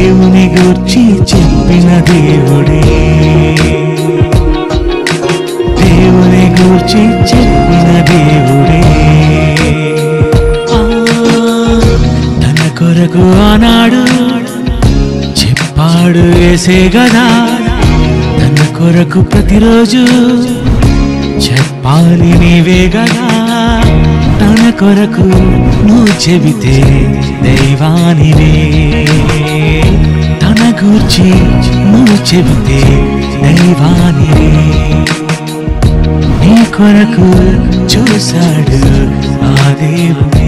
దేవుని గూర్చి చెప్పిన దేవుడే దేవుని గూర్చి చెప్పిన దేవుడే ఆ, తన కొరకు ఆనాడు చెప్పాడు వేసే గదా తన కొరకు ప్రతిరోజు చెప్పాలి నీవే గదా తన కొరకు నువ్వు చెబితే దైవానివే తన గూర్చి నువ్వు చెబితే దైవానివే నీ కొరకు చూశాడు ఆ దేవుడే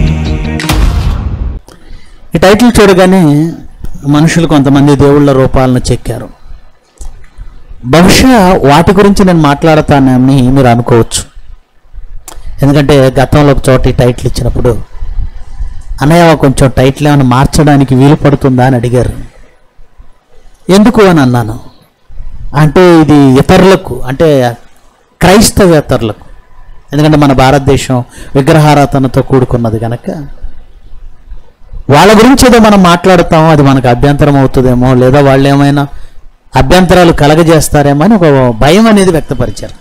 ఈ టైటిల్ చూడగానే మనుషులు కొంతమంది దేవుళ్ళ రూపాలను చెక్కారు బహుశా వాటి గురించి నేను మాట్లాడతానని మీరు అనుకోవచ్చు ఎందుకంటే గతంలో ఒక చోట ఈ టైటిల్ ఇచ్చినప్పుడు అన్నయ్య కొంచెం టైటిల్ ఏమైనా మార్చడానికి వీలు పడుతుందా అని అడిగారు ఎందుకు అని అన్నాను అంటే ఇది ఇతరులకు అంటే క్రైస్తవేతరులకు ఎందుకంటే మన భారతదేశం విగ్రహారాధనతో కూడుకున్నది కనుక వాళ్ళ గురించి ఏదో మనం మాట్లాడతాం అది మనకు అభ్యంతరం అవుతుందేమో లేదా వాళ్ళు ఏమైనా అభ్యంతరాలు కలగజేస్తారేమో అని ఒక భయం అనేది వ్యక్తపరిచారు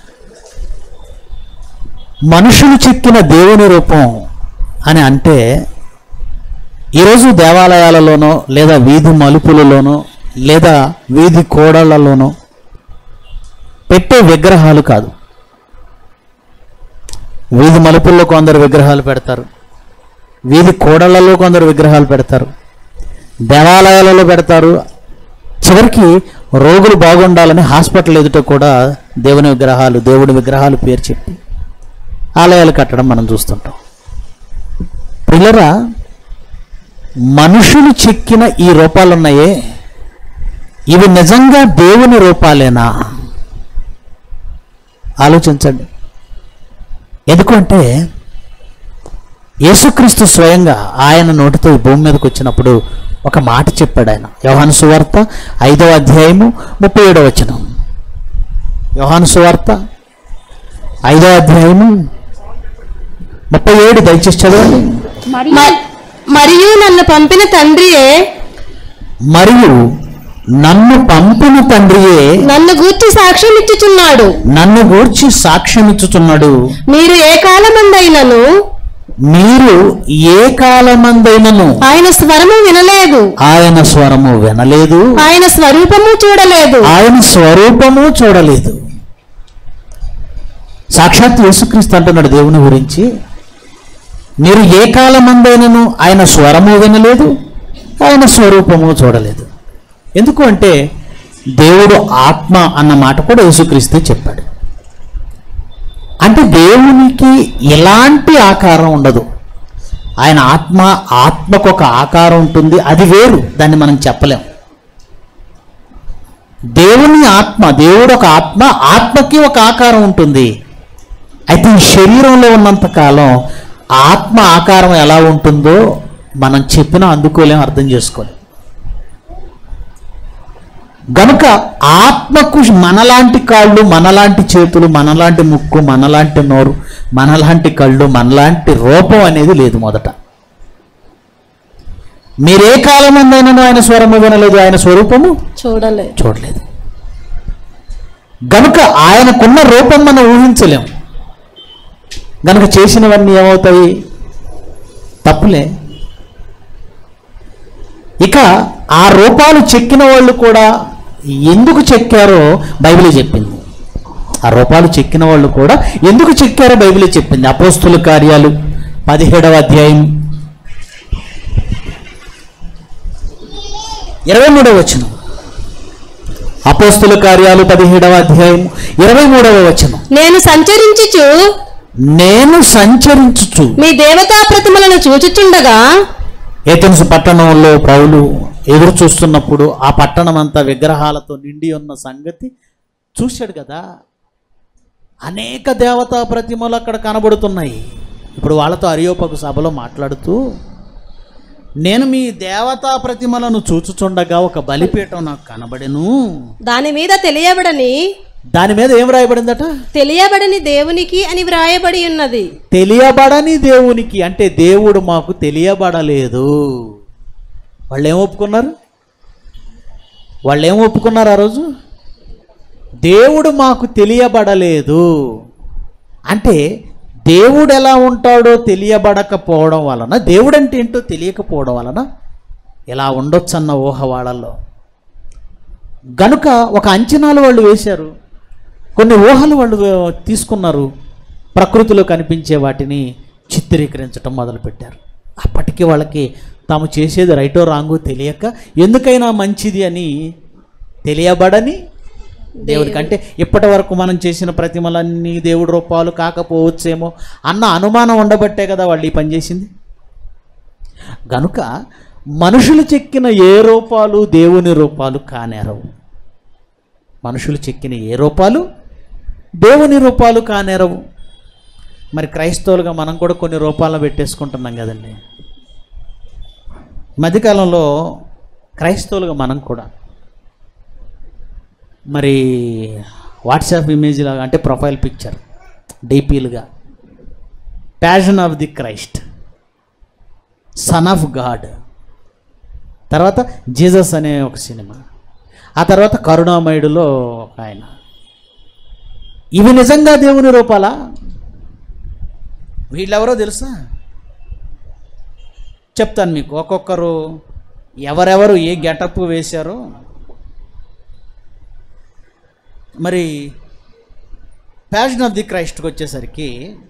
మనుషులు చెక్కిన దేవుని రూపం అని అంటే ఈరోజు దేవాలయాలలోనో లేదా వీధి మలుపులలోనో లేదా వీధి కోడళ్లలోనో పెట్టే విగ్రహాలు కాదు వీధి మలుపుల్లో కొందరు విగ్రహాలు పెడతారు వీధి కోడళ్లలో కొందరు విగ్రహాలు పెడతారు దేవాలయాలలో పెడతారు చివరికి రోగులు బాగుండాలని హాస్పిటల్ ఎదుట కూడా దేవుని విగ్రహాలు దేవుడి విగ్రహాలు పేరు చెప్పి ఆలయాలు కట్టడం మనం చూస్తుంటాం పిల్లరా మనుషులు చెక్కిన ఈ రూపాలు ఉన్నాయే ఇవి నిజంగా దేవుని రూపాలేనా ఆలోచించండి ఎందుకంటే యేసుక్రీస్తు స్వయంగా ఆయన నోటితో ఈ భూమి మీదకి వచ్చినప్పుడు ఒక మాట చెప్పాడు ఆయన యోహాను సువార్త ఐదవ అధ్యాయము ముప్పై ఏడవ వచనం యోహాను సువార్త ఐదవ అధ్యాయము ముప్పై ఏడు దయచేసి చదవండి మ- మరియు నన్ను పంపిన తండ్రియే మరియు నన్ను పంపిన తండ్రియే నన్ను గూర్చి సాక్ష్యం ఇచ్చుచున్నాడు నన్ను గూర్చి సాక్ష్యం ఇచ్చుచున్నాడు మీరు ఏ కాలమందైనను మీరు ఏ కాలమందైనను ఆయన స్వరము వినలేదు ఆయన స్వరము వినలేదు ఆయన స్వరూపము చూడలేదు ఆయన స్వరూపము చూడలేదు సాక్షాత్ యేసుక్రీస్తు అంటున్నాడు దేవుని గురించి మీరు ఏ కాలమందైనను ఆయన స్వరము వినలేదు ఆయన స్వరూపము చూడలేదు ఎందుకు అంటే దేవుడు ఆత్మ అన్న మాట కూడా యేసుక్రీస్తే చెప్పాడు అంటే దేవునికి ఎలాంటి ఆకారం ఉండదు ఆయన ఆత్మ ఆత్మకు ఒక ఆకారం ఉంటుంది అది వేరు దాన్ని మనం చెప్పలేం దేవుని ఆత్మ దేవుడు ఒక ఆత్మ ఆత్మకి ఒక ఆకారం ఉంటుంది అయితే ఈ శరీరంలో ఉన్నంత కాలం ఆత్మ ఆకారం ఎలా ఉంటుందో మనం చెప్పినా అందుకోలేం అర్థం చేసుకోలేం గనుక ఆత్మకు మనలాంటి కాళ్ళు మనలాంటి చేతులు మనలాంటి ముక్కు మనలాంటి నోరు మనలాంటి కళ్ళు మనలాంటి రూపం అనేది లేదు మొదట మీరే కాలమందైనను ఆయన స్వరము వినలేదు ఆయన స్వరూపము చూడలే చూడలేదు గనుక ఆయనకున్న రూపం మనం ఊహించలేం గనుక చేసినవన్నీ ఏమవుతాయి తప్పులే ఇక ఆ రూపాలు చెక్కిన వాళ్ళు కూడా ఎందుకు చెక్కారో బైబిలే చెప్పింది ఆ రూపాలు చెక్కిన వాళ్ళు కూడా ఎందుకు చెక్కారో బైబిలే చెప్పింది అపోస్తుల కార్యాలు పదిహేడవ అధ్యాయం ఇరవై మూడవ వచనం అపోస్తుల కార్యాలు పదిహేడవ అధ్యాయం ఇరవై మూడవ వచనం నేను సంచరించుచు నేను సంచరించుచు మీ దేవతా ప్రతిమలను చూచుచుండగా ఏథెన్స్ పట్టణంలో పౌలు ఎదురు చూస్తున్నప్పుడు ఆ పట్టణం అంతా విగ్రహాలతో నిండి ఉన్న సంగతి చూశాడు కదా అనేక దేవతా ప్రతిమలు అక్కడ కనబడుతున్నాయి ఇప్పుడు వాళ్ళతో అరియోపకు సభలో మాట్లాడుతూ నేను మీ దేవతా ప్రతిమలను చూచుచుండగా ఒక బలిపీఠం నాకు కనబడెను దాని మీద తెలియబడని దాని మీద ఏం రాయబడిందట తెలియబడని దేవునికి అని వ్రాయబడి ఉన్నది తెలియబడని దేవునికి అంటే దేవుడు మాకు తెలియబడలేదు వాళ్ళు ఏం ఒప్పుకున్నారు వాళ్ళు ఏం ఒప్పుకున్నారు ఆ రోజు దేవుడు మాకు తెలియబడలేదు అంటే దేవుడు ఎలా ఉంటాడో తెలియబడకపోవడం వలన దేవుడు అంటే ఏంటో తెలియకపోవడం వలన ఇలా ఉండొచ్చన్న ఊహ వాళ్ళల్లో గనుక ఒక అంచనాలు వాళ్ళు వేశారు కొన్ని ఊహలు వాళ్ళు తీసుకున్నారు ప్రకృతిలో కనిపించే వాటిని చిత్రీకరించడం మొదలుపెట్టారు అప్పటికి వాళ్ళకి తాము చేసేది రైటో రాంగో తెలియక ఎందుకైనా మంచిది అని తెలియబడని దేవుడికి అంటే ఇప్పటి వరకు మనం చేసిన ప్రతిమలన్నీ దేవుడి రూపాలు కాకపోవచ్చేమో అన్న అనుమానం ఉండబట్టే కదా వాళ్ళు ఈ పని చేసింది గనుక మనుషులు చెక్కిన ఏ రూపాలు దేవుని రూపాలు కానేరవు మనుషులు చెక్కిన ఏ రూపాలు దేవుని రూపాలు కానేరవు మరి క్రైస్తవులుగా మనం కూడా కొన్ని రూపాలను పెట్టేసుకుంటున్నాం కదండి మధ్యకాలంలో క్రైస్తవులుగా మనం కూడా మరి వాట్సాప్ ఇమేజ్ లాగా అంటే ప్రొఫైల్ పిక్చర్ డీపీలుగా passion of the Christ son of God తర్వాత జీసస్ అనే ఒక సినిమా ఆ తర్వాత కరుణామయుడులో ఒక ఆయన ఇవి నిజంగా దేవుని రూపాలా వీళ్ళెవరో తెలుసా చెప్తాను మీకు ఒక్కొక్కరు ఎవరెవరు ఏ గెటప్ వేశారో మరి ప్యాషన్ ఆఫ్ ది క్రైస్ట్కి వచ్చేసరికి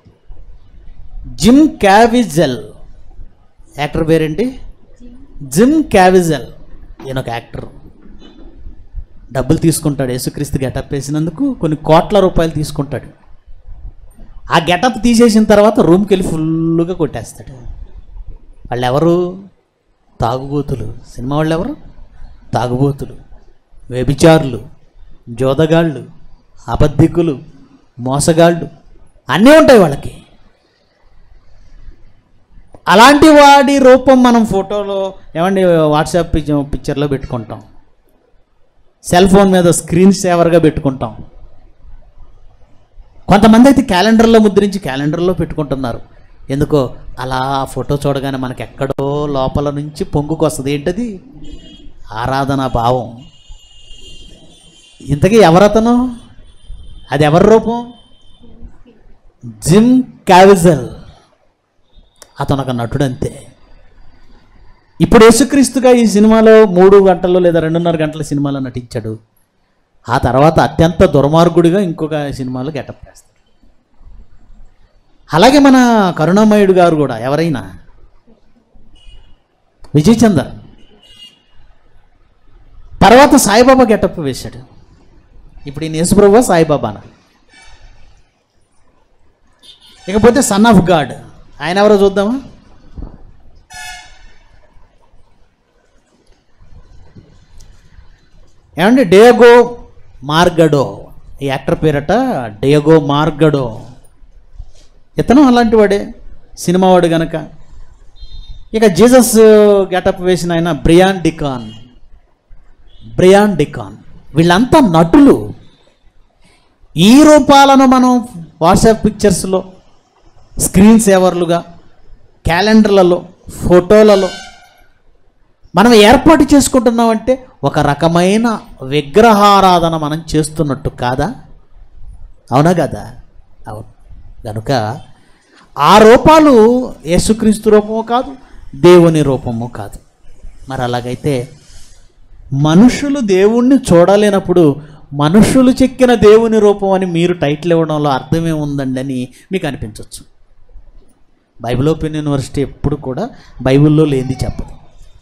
జిమ్ క్యావిజెల్ యాక్టర్ పేరేంటి జిమ్ క్యావిజెల్ ఈయన ఒక యాక్టర్ డబ్బులు తీసుకుంటాడు యేసుక్రీస్తు గెటప్ వేసినందుకు కొన్ని కోట్ల రూపాయలు తీసుకుంటాడు ఆ గెటప్ తీసేసిన తర్వాత రూమ్కి వెళ్ళి ఫుల్గా కొట్టేస్తాడు వాళ్ళు ఎవరు తాగుబోతులు సినిమా వాళ్ళు ఎవరు తాగుబోతులు వ్యభిచారులు జోదగాళ్ళు అబద్ధికులు మోసగాళ్ళు అన్నీ ఉంటాయి వాళ్ళకి అలాంటి వాడి రూపం మనం ఫోటోలో ఏమండి వాట్సాప్ పిచ- పిక్చర్లో పెట్టుకుంటాం సెల్ ఫోన్ మీద స్క్రీన్ సేవర్గా పెట్టుకుంటాం కొంతమంది అయితే క్యాలెండర్లో ముద్రించి క్యాలెండర్లో పెట్టుకుంటున్నారు ఎందుకో అలా ఫోటో చూడగానే మనకి ఎక్కడో లోపల నుంచి పొంగుకు వస్తుంది ఏంటది ఆరాధన భావం ఇంతకీ ఎవరతను అది ఎవరి రూపం జిమ్ క్యావిజల్ అతను ఒక నటుడు అంతే ఇప్పుడు యేసుక్రీస్తుగా ఈ సినిమాలో మూడు గంటల్లో లేదా రెండున్నర గంటల సినిమాలో నటించాడు ఆ తర్వాత అత్యంత దుర్మార్గుడిగా ఇంకొక సినిమాలో గెటప్ చేస్తాడు అలాగే మన కరుణామయుడు గారు కూడా ఎవరైనా విజయ్ చందర్ తర్వాత సాయిబాబా గెటప్ వేశాడు ఇప్పుడు ఈయన యేసుప్రభు సాయిబాబానా ఇకపోతే సన్ ఆఫ్ గాడ్ ఆయన ఎవరో చూద్దామా ఏమండి డేగో మార్గడో ఈ యాక్టర్ పేరట డేగో మార్గడో ఇతను అలాంటి వాడే సినిమా వాడు గనక ఇక జీసస్ గెటప్ వేసిన ఆయన బ్రియాన్ డికాన్ బ్రియాన్ డికాన్ వీళ్ళంతా నటులు ఈ రూపాలను మనం వాట్సాప్ పిక్చర్స్లో స్క్రీన్ సేవర్లుగా క్యాలెండర్లలో ఫోటోలలో మనం ఏర్పాటు చేసుకుంటున్నామంటే ఒక రకమైన విగ్రహారాధన మనం చేస్తున్నట్టు కాదా అవునా కదా అవును కనుక ఆ రూపాలు యేసుక్రీస్తు రూపము కాదు దేవుని రూపము కాదు మరి అలాగైతే మనుషులు దేవుణ్ణి చూడలేనప్పుడు మనుషులు చెక్కిన దేవుని రూపం అని మీరు టైటిల్ ఇవ్వడంలో అర్థమే ఉందండి అని మీకు అనిపించవచ్చు బైబిల్ ఓపెన్ యూనివర్సిటీ ఎప్పుడు కూడా బైబిల్లో లేనిది చెప్పదు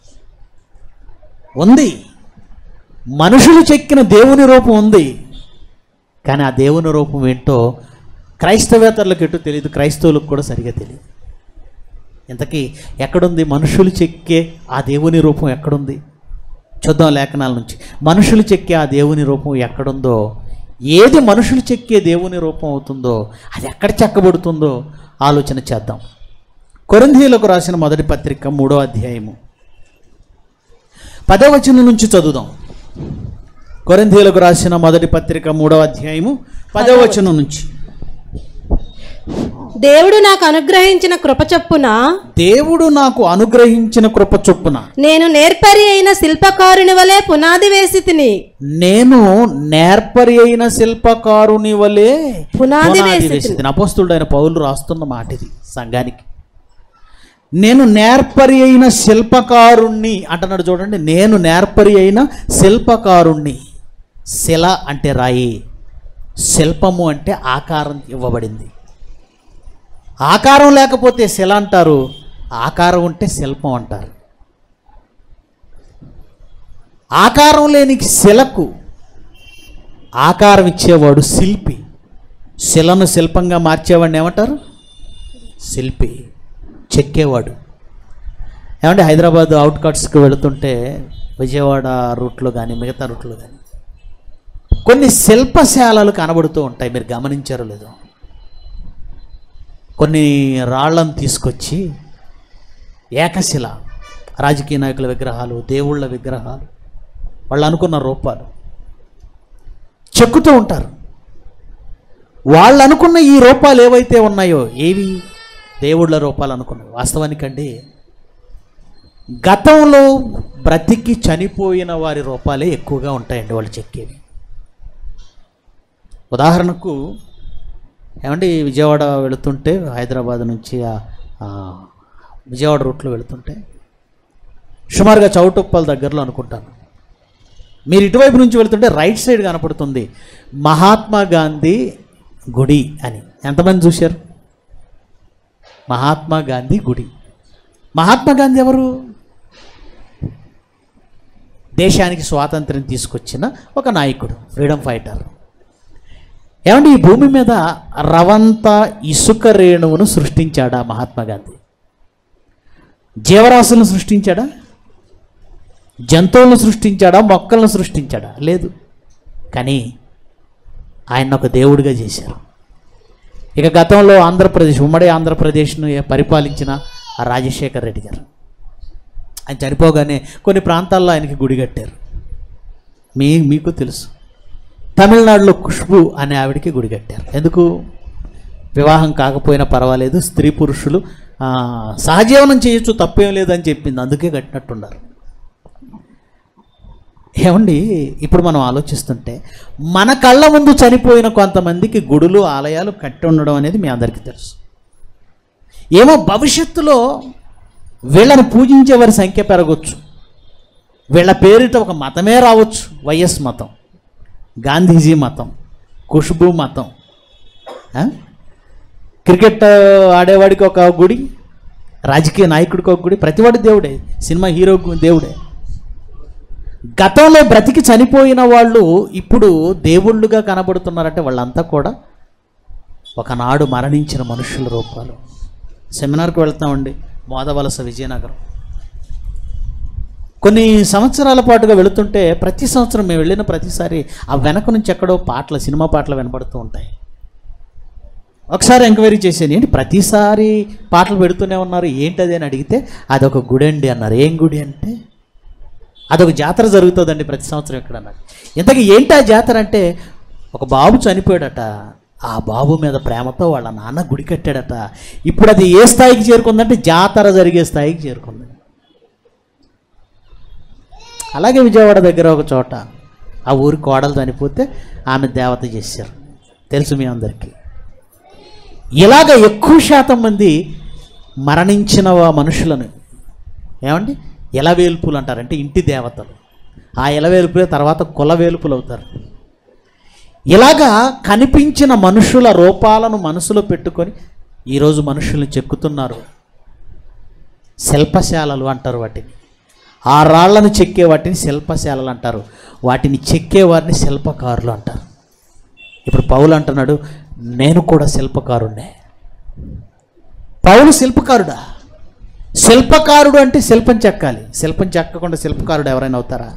ఉంది మనుషులు చెక్కిన దేవుని రూపం ఉంది కానీ ఆ దేవుని రూపం ఏంటో క్రైస్తవేతరులకు ఎటు తెలియదు క్రైస్తవులకు కూడా సరిగా తెలియదు ఇంతకీ ఎక్కడుంది మనుషులు చెక్కే ఆ దేవుని రూపం ఎక్కడుంది చూద్దాం లేఖనాల నుంచి మనుషులు చెక్కే ఆ దేవుని రూపం ఎక్కడుందో ఏది మనుషులు చెక్కే దేవుని రూపం అవుతుందో అది ఎక్కడ చెక్కబడుతుందో ఆలోచన చేద్దాం కొరింథీయులకు రాసిన మొదటి పత్రిక మూడో అధ్యాయము పదవచనం నుంచి చదువుదాం కొరింథీయులకు రాసిన మొదటి పత్రిక మూడో అధ్యాయము పదవచనం నుంచి దేవుడు నాకు అనుగ్రహించిన కృప చొప్పున దేవుడు నాకు అనుగ్రహించిన కృప చొప్పున నేను నేర్పరి అయిన శిల్పకారుని వలె పునాది వేసి తిని నేను నేర్పరి అయిన శిల్పకారుని వలె పునాది పునాది వేసి వేసి అపోస్తుడు ఆయన పౌలు రాస్తున్న మాట ఇది సంఘానికి నేను నేర్పరి అయిన శిల్పకారుణ్ణి అంటున్నాడు చూడండి నేను నేర్పరి అయిన శిల్పకారుణ్ణి శిల అంటే రాయి శిల్పము అంటే ఆకారం ఇవ్వబడింది ఆకారం లేకపోతే శిల అంటారు ఆకారం ఉంటే శిల్పం అంటారు ఆకారం లేని శిలకు ఆకారం ఇచ్చేవాడు శిల్పి శిలను శిల్పంగా మార్చేవాడిని ఏమంటారు శిల్పి చెక్కేవాడు ఏమంటే హైదరాబాద్ అవుట్కట్స్కి వెళుతుంటే విజయవాడ రూట్లో కానీ మిగతా రూట్లో కానీ కొన్ని శిల్పశాలలు కనబడుతూ ఉంటాయి మీరు గమనించారో లేదో కొన్ని రాళ్లను తీసుకొచ్చి ఏకశిల రాజకీయ నాయకుల విగ్రహాలు దేవుళ్ళ విగ్రహాలు వాళ్ళు అనుకున్న రూపాలు చెక్కుతూ ఉంటారు వాళ్ళు అనుకున్న ఈ రూపాలు ఏవైతే ఉన్నాయో ఏవి దేవుళ్ళ రూపాలు అనుకున్నాయి వాస్తవానికండి గతంలో బ్రతికి చనిపోయిన వారి రూపాలే ఎక్కువగా ఉంటాయండి వాళ్ళు చెక్కేవి ఉదాహరణకు ఏమండి విజయవాడ వెళుతుంటే హైదరాబాద్ నుంచి ఆ- ఆ విజయవాడ రూట్లో వెళుతుంటే సుమారుగా చౌటుప్పల్ దగ్గరలో అనుకుంటాను మీరు ఇటువైపు నుంచి వెళ్తుంటే రైట్ సైడ్ కనపడుతుంది మహాత్మా గాంధీ గుడి అని ఎంతమంది చూశారు మహాత్మా గాంధీ గుడి మహాత్మా గాంధీ ఎవరు దేశానికి స్వాతంత్ర్యం తీసుకొచ్చిన ఒక నాయకుడు ఫ్రీడమ్ ఫైటర్ ఏమంటే ఈ భూమి మీద రవంత ఇసుక రేణువును సృష్టించాడా మహాత్మా గాంధీ జీవరాశులను సృష్టించాడా జంతువులను సృష్టించాడా మొక్కలను సృష్టించాడా లేదు కానీ ఆయన ఒక దేవుడిగా చేశారు ఇక గతంలో ఆంధ్రప్రదేశ్ ఉమ్మడి ఆంధ్రప్రదేశ్ను పరిపాలించిన ఆ రాజశేఖర్ రెడ్డి గారు ఆయన చనిపోగానే కొన్ని ప్రాంతాల్లో ఆయనకి గుడి కట్టారు మీ మీకు తెలుసు తమిళనాడులో ఖుష్బు అనే ఆవిడకి గుడి కట్టారు ఎందుకు వివాహం కాకపోయినా పర్వాలేదు స్త్రీ పురుషులు ఆ, సహజీవనం చేయొచ్చు తప్పేం లేదని చెప్పింది అందుకే కట్టినట్టున్నారు ఏమండి ఇప్పుడు మనం ఆలోచిస్తుంటే మన కళ్ళ ముందు చనిపోయిన కొంతమందికి గుడులు ఆలయాలు కట్టి ఉండడం అనేది మీ అందరికీ తెలుసు ఏమో భవిష్యత్తులో వీళ్ళని పూజించే వారి సంఖ్య పెరగవచ్చు వీళ్ళ పేరిట ఒక మతమే రావచ్చు వైఎస్ మతం గాంధీజీ మతం ఖుష్బూ మతం ఆ? క్రికెట్ ఆడేవాడికి ఒక గుడి రాజకీయ నాయకుడికి ఒక గుడి ప్రతివాడి దేవుడే సినిమా హీరో దేవుడే గతంలో బ్రతికి చనిపోయిన వాళ్ళు ఇప్పుడు దేవుళ్ళుగా కనబడుతున్నారంటే వాళ్ళంతా కూడా ఒకనాడు మరణించిన మనుషుల రూపాలు సెమినార్కి వెళ్తామండి మోదవలస విజయనగరం కొన్ని సంవత్సరాల పాటుగా వెళుతుంటే ప్రతి సంవత్సరం మేము వెళ్ళిన ప్రతిసారి ఆ వెనక నుంచి ఎక్కడో పాటలు సినిమా పాటలు వినబడుతూ ఉంటాయి ఒకసారి ఎంక్వైరీ చేశాను ఏంటి ప్రతిసారి పాటలు పెడుతూనే ఉన్నారు ఏంటది అని అడిగితే అదొక గుడి అండి అన్నారు ఏం గుడి అంటే అదొక జాతర జరుగుతుందండి ప్రతి సంవత్సరం ఇక్కడ అన్నారు ఇంతకీ ఏంటి ఆ జాతర అంటే ఒక బాబు చనిపోయాడట ఆ బాబు మీద ప్రేమతో వాళ్ళ నాన్న గుడి కట్టాడట ఇప్పుడు అది ఏ స్థాయికి చేరుకుందంటే జాతర జరిగే స్థాయికి చేరుకుంది అలాగే విజయవాడ దగ్గర ఒక చోట ఆ ఊరి కోడలు చనిపోతే ఆమె దేవత చేశారు తెలుసు మీ అందరికీ ఇలాగ ఎక్కువ శాతం మంది మరణించిన వా- మనుషులను ఏమండి ఎలవేల్పులు అంటారంటే ఇంటి దేవతలు ఆ ఎలవేల్పులే తర్వాత కులవేల్పులు అవుతారు ఇలాగా కనిపించిన మనుషుల రూపాలను మనసులో పెట్టుకొని ఈరోజు మనుషుల్ని చెక్కుతున్నారు శిల్పశాలలు అంటారు వాటిని ఆ రాళ్లను చెక్కే వాటిని శిల్పశాలలు అంటారు వాటిని చెక్కే వారిని శిల్పకారులు అంటారు ఇప్పుడు పౌలు అంటున్నాడు నేను కూడా శిల్పకారుణ్ణే పౌలు శిల్పకారుడా శిల్పకారుడు అంటే శిల్పం చెక్కాలి శిల్పం చెక్కకుండా శిల్పకారుడు ఎవరైనా అవుతారా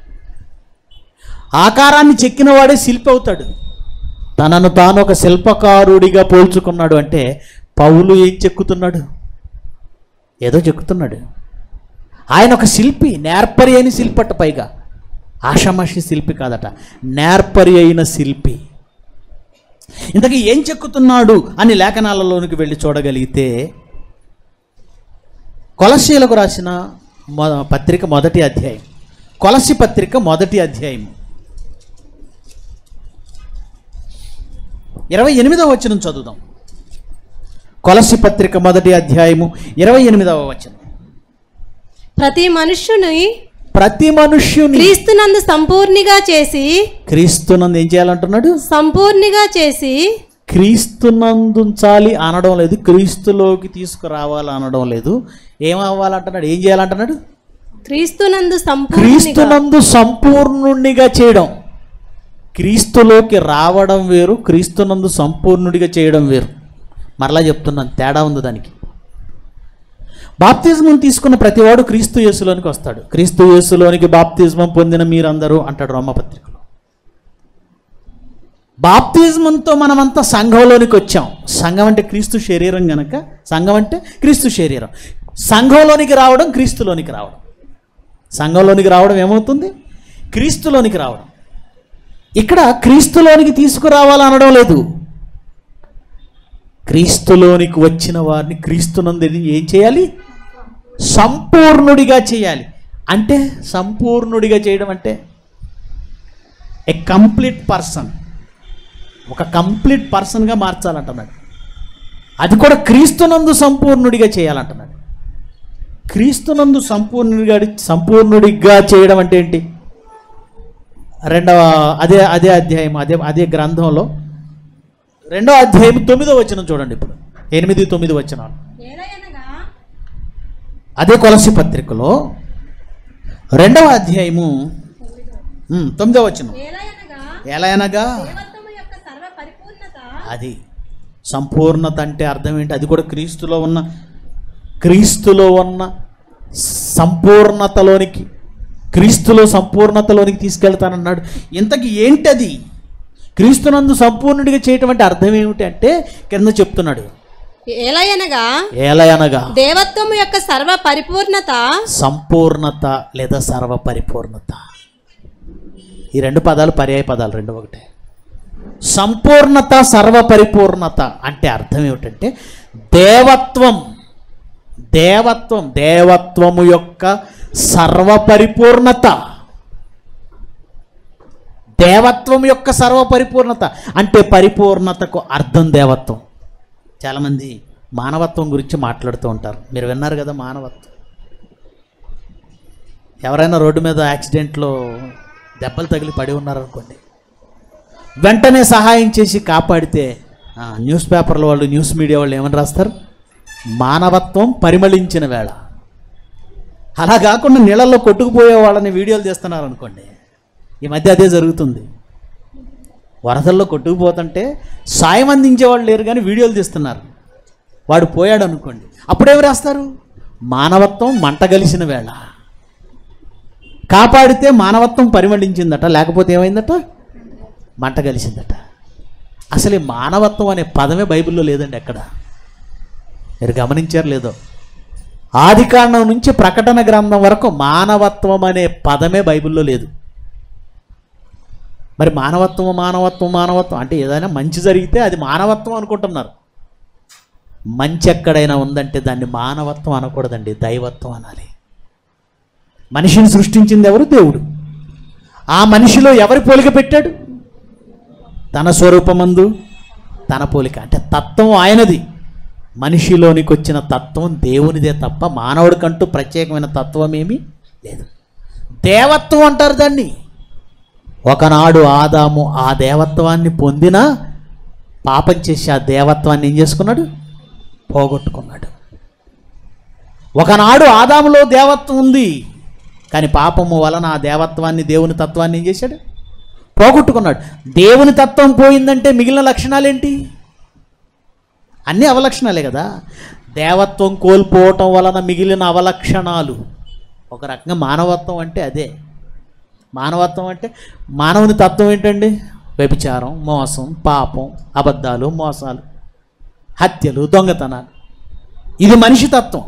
ఆకారాన్ని చెక్కిన వాడే శిల్పి అవుతాడు తనను తాను ఒక శిల్పకారుడిగా పోల్చుకున్నాడు అంటే పౌలు ఏం చెక్కుతున్నాడు ఏదో చెక్కుతున్నాడు ఆయన ఒక శిల్పి నేర్పరి అయిన శిల్పట పైగా ఆషామాషి శిల్పి కాదట నేర్పరి అయిన శిల్పి ఇంతకీ ఏం చెక్కుతున్నాడు అని లేఖనాలలోనికి వెళ్ళి చూడగలిగితే కొలసీలకు రాసిన మొ పత్రిక మొదటి అధ్యాయం కొలసి పత్రిక మొదటి అధ్యాయం ఇరవై ఎనిమిదవ వచనం చదువుదాం కొలసి పత్రిక మొదటి అధ్యాయము ఇరవై ఎనిమిదవ వచనం ప్రతి మనుష్యుని ప్రతి మనుష్యుని క్రీస్తునందు సంపూర్ణిగా చేసి క్రీస్తునందు ఏం చేయాలంటున్నాడు సంపూర్ణిగా చేసి క్రీస్తునందుంచాలి అనడం లేదు క్రీస్తులోకి తీసుకురావాలి అనడం లేదు ఏమవ్వాలంటున్నాడు ఏం చేయాలంటున్నాడు క్రీస్తునందు సంపూర్ణిగా క్రీస్తునందు సంపూర్ణుడిగా చేయడం క్రీస్తులోకి రావడం వేరు క్రీస్తునందు సంపూర్ణుడిగా చేయడం వేరు మరలా చెప్తున్నాను తేడా ఉంది దానికి బాప్తిజమం తీసుకున్న ప్రతివాడు క్రీస్తు యేసులోనికి వస్తాడు క్రీస్తు యేసులోనికి బాప్తిజమం పొందిన మీరందరూ అంటాడు రోమపత్రికలో బాప్తిజమంతో మనమంతా సంఘంలోనికి వచ్చాం సంఘం అంటే క్రీస్తు శరీరం గనక సంఘం అంటే క్రీస్తు శరీరం సంఘంలోనికి రావడం క్రీస్తులోనికి రావడం సంఘంలోనికి రావడం ఏమవుతుంది క్రీస్తులోనికి రావడం ఇక్కడ క్రీస్తులోనికి తీసుకురావాలనడం లేదు క్రీస్తులోనికి వచ్చిన వారిని క్రీస్తునందు ఏం చేయాలి సంపూర్ణుడిగా చేయాలి అంటే సంపూర్ణుడిగా చేయడం అంటే ఏ కంప్లీట్ పర్సన్ ఒక కంప్లీట్ పర్సన్గా మార్చాలంటున్నాడు అది కూడా క్రీస్తునందు సంపూర్ణుడిగా చేయాలంటున్నాడు క్రీస్తునందు సంపూర్ణుడిగా సంపూర్ణుడిగా చేయడం అంటే ఏంటి రెండవ అదే అదే అధ్యాయం అదే అదే గ్రంథంలో రెండవ అధ్యాయం తొమ్మిదో వచనం చూడండి ఇప్పుడు ఎనిమిది తొమ్మిది వచనాలు ఏలయనగా అదే కొలసి పత్రికలో రెండవ అధ్యాయము ఉమ్, తొమ్మిదో వచనం ఏలయనగా ఎలా అనగా దేవత్వము యొక్క సర్వ పరిపూర్ణత అది సంపూర్ణత అంటే అర్థం ఏంటి అది కూడా క్రీస్తులో ఉన్న క్రీస్తులో ఉన్న సంపూర్ణతలోనికి క్రీస్తులో సంపూర్ణతలోనికి తీసుకెళ్తానన్నాడు ఇంతకి ఏంటది క్రీస్తునందు సంపూర్ణుడిగా చేయటం అంటే అర్థం ఏమిటి అంటే కింద చెప్తున్నాడు ఏలయనగా ఏలయనగా దేవత్వము యొక్క సర్వ పరిపూర్ణత సంపూర్ణత లేదా సర్వ పరిపూర్ణత ఈ రెండు పదాలు పర్యాయ పదాలు రెండు ఒకటే సంపూర్ణత సర్వ పరిపూర్ణత అంటే అర్థం ఏమిటంటే దేవత్వం దేవత్వం దేవత్వము యొక్క సర్వ పరిపూర్ణత దేవత్వం యొక్క సర్వ పరిపూర్ణత అంటే పరిపూర్ణతకు అర్థం దేవత్వం చాలామంది మానవత్వం గురించి మాట్లాడుతూ ఉంటారు మీరు విన్నారు కదా మానవత్వం ఎవరైనా రోడ్డు మీద యాక్సిడెంట్లో దెబ్బలు తగిలి పడి ఉన్నారనుకోండి వెంటనే సహాయం చేసి కాపాడితే ఆ, న్యూస్ పేపర్ల వాళ్ళు న్యూస్ మీడియా వాళ్ళు ఏమని రాస్తారు మానవత్వం పరిమళించిన వేళ అలా కాకుండా నీళ్ళల్లో కొట్టుకుపోయే వాళ్ళని వీడియోలు తీస్తున్నారు అనుకోండి ఈ మధ్య అదే జరుగుతుంది వరదల్లో కొట్టుకుపోతుంటే సాయం అందించే వాళ్ళు లేరు కానీ వీడియోలు తీస్తున్నారు వాడు పోయాడు అనుకోండి అప్పుడేమి రాస్తారు మానవత్వం మంటగలిసిన వేళ కాపాడితే మానవత్వం పరిమళించిందట లేకపోతే ఏమైందట మంట కలిసిందట అసలు ఈ మానవత్వం అనే పదమే బైబిల్లో లేదండి ఎక్కడ మీరు గమనించారు లేదో ఆది కాండం నుంచి ప్రకటన గ్రంథం వరకు మానవత్వం అనే పదమే బైబిల్లో లేదు మరి మానవత్వం మానవత్వం మానవత్వం అంటే ఏదైనా మంచి జరిగితే అది మానవత్వం అనుకుంటున్నారు మంచి ఎక్కడైనా ఉందంటే దాన్ని మానవత్వం అనకూడదండి దైవత్వం అనాలి మనిషిని సృష్టించింది ఎవరు దేవుడు ఆ మనిషిలో ఎవరి పోలిక పెట్టాడు తన స్వరూపమందు తన పోలిక అంటే తత్వం ఆయనది మనిషిలోనికి వచ్చిన తత్వం దేవునిదే తప్ప మానవుడికంటూ ప్రత్యేకమైన తత్వం ఏమీ లేదు దేవత్వం అంటారు దాన్ని ఒకనాడు ఆదాము ఆ దేవత్వాన్ని పొందినా పాపం చేసి ఆ దేవత్వాన్ని ఏం చేసుకున్నాడు పోగొట్టుకున్నాడు ఒకనాడు ఆదాములో దేవత్వం ఉంది కానీ పాపము వలన ఆ దేవత్వాన్ని దేవుని తత్వాన్ని ఏం చేశాడు పోగొట్టుకున్నాడు దేవుని తత్వం పోయిందంటే మిగిలిన లక్షణాలేంటి అన్నీ అవలక్షణాలే కదా దేవత్వం కోల్పోవటం వలన మిగిలిన అవలక్షణాలు ఒక రకంగా మానవత్వం అంటే అదే మానవత్వం అంటే మానవుని తత్వం ఏంటండి వ్యభిచారం మోసం పాపం అబద్ధాలు మోసాలు హత్యలు దొంగతనాలు ఇది మనిషి తత్వం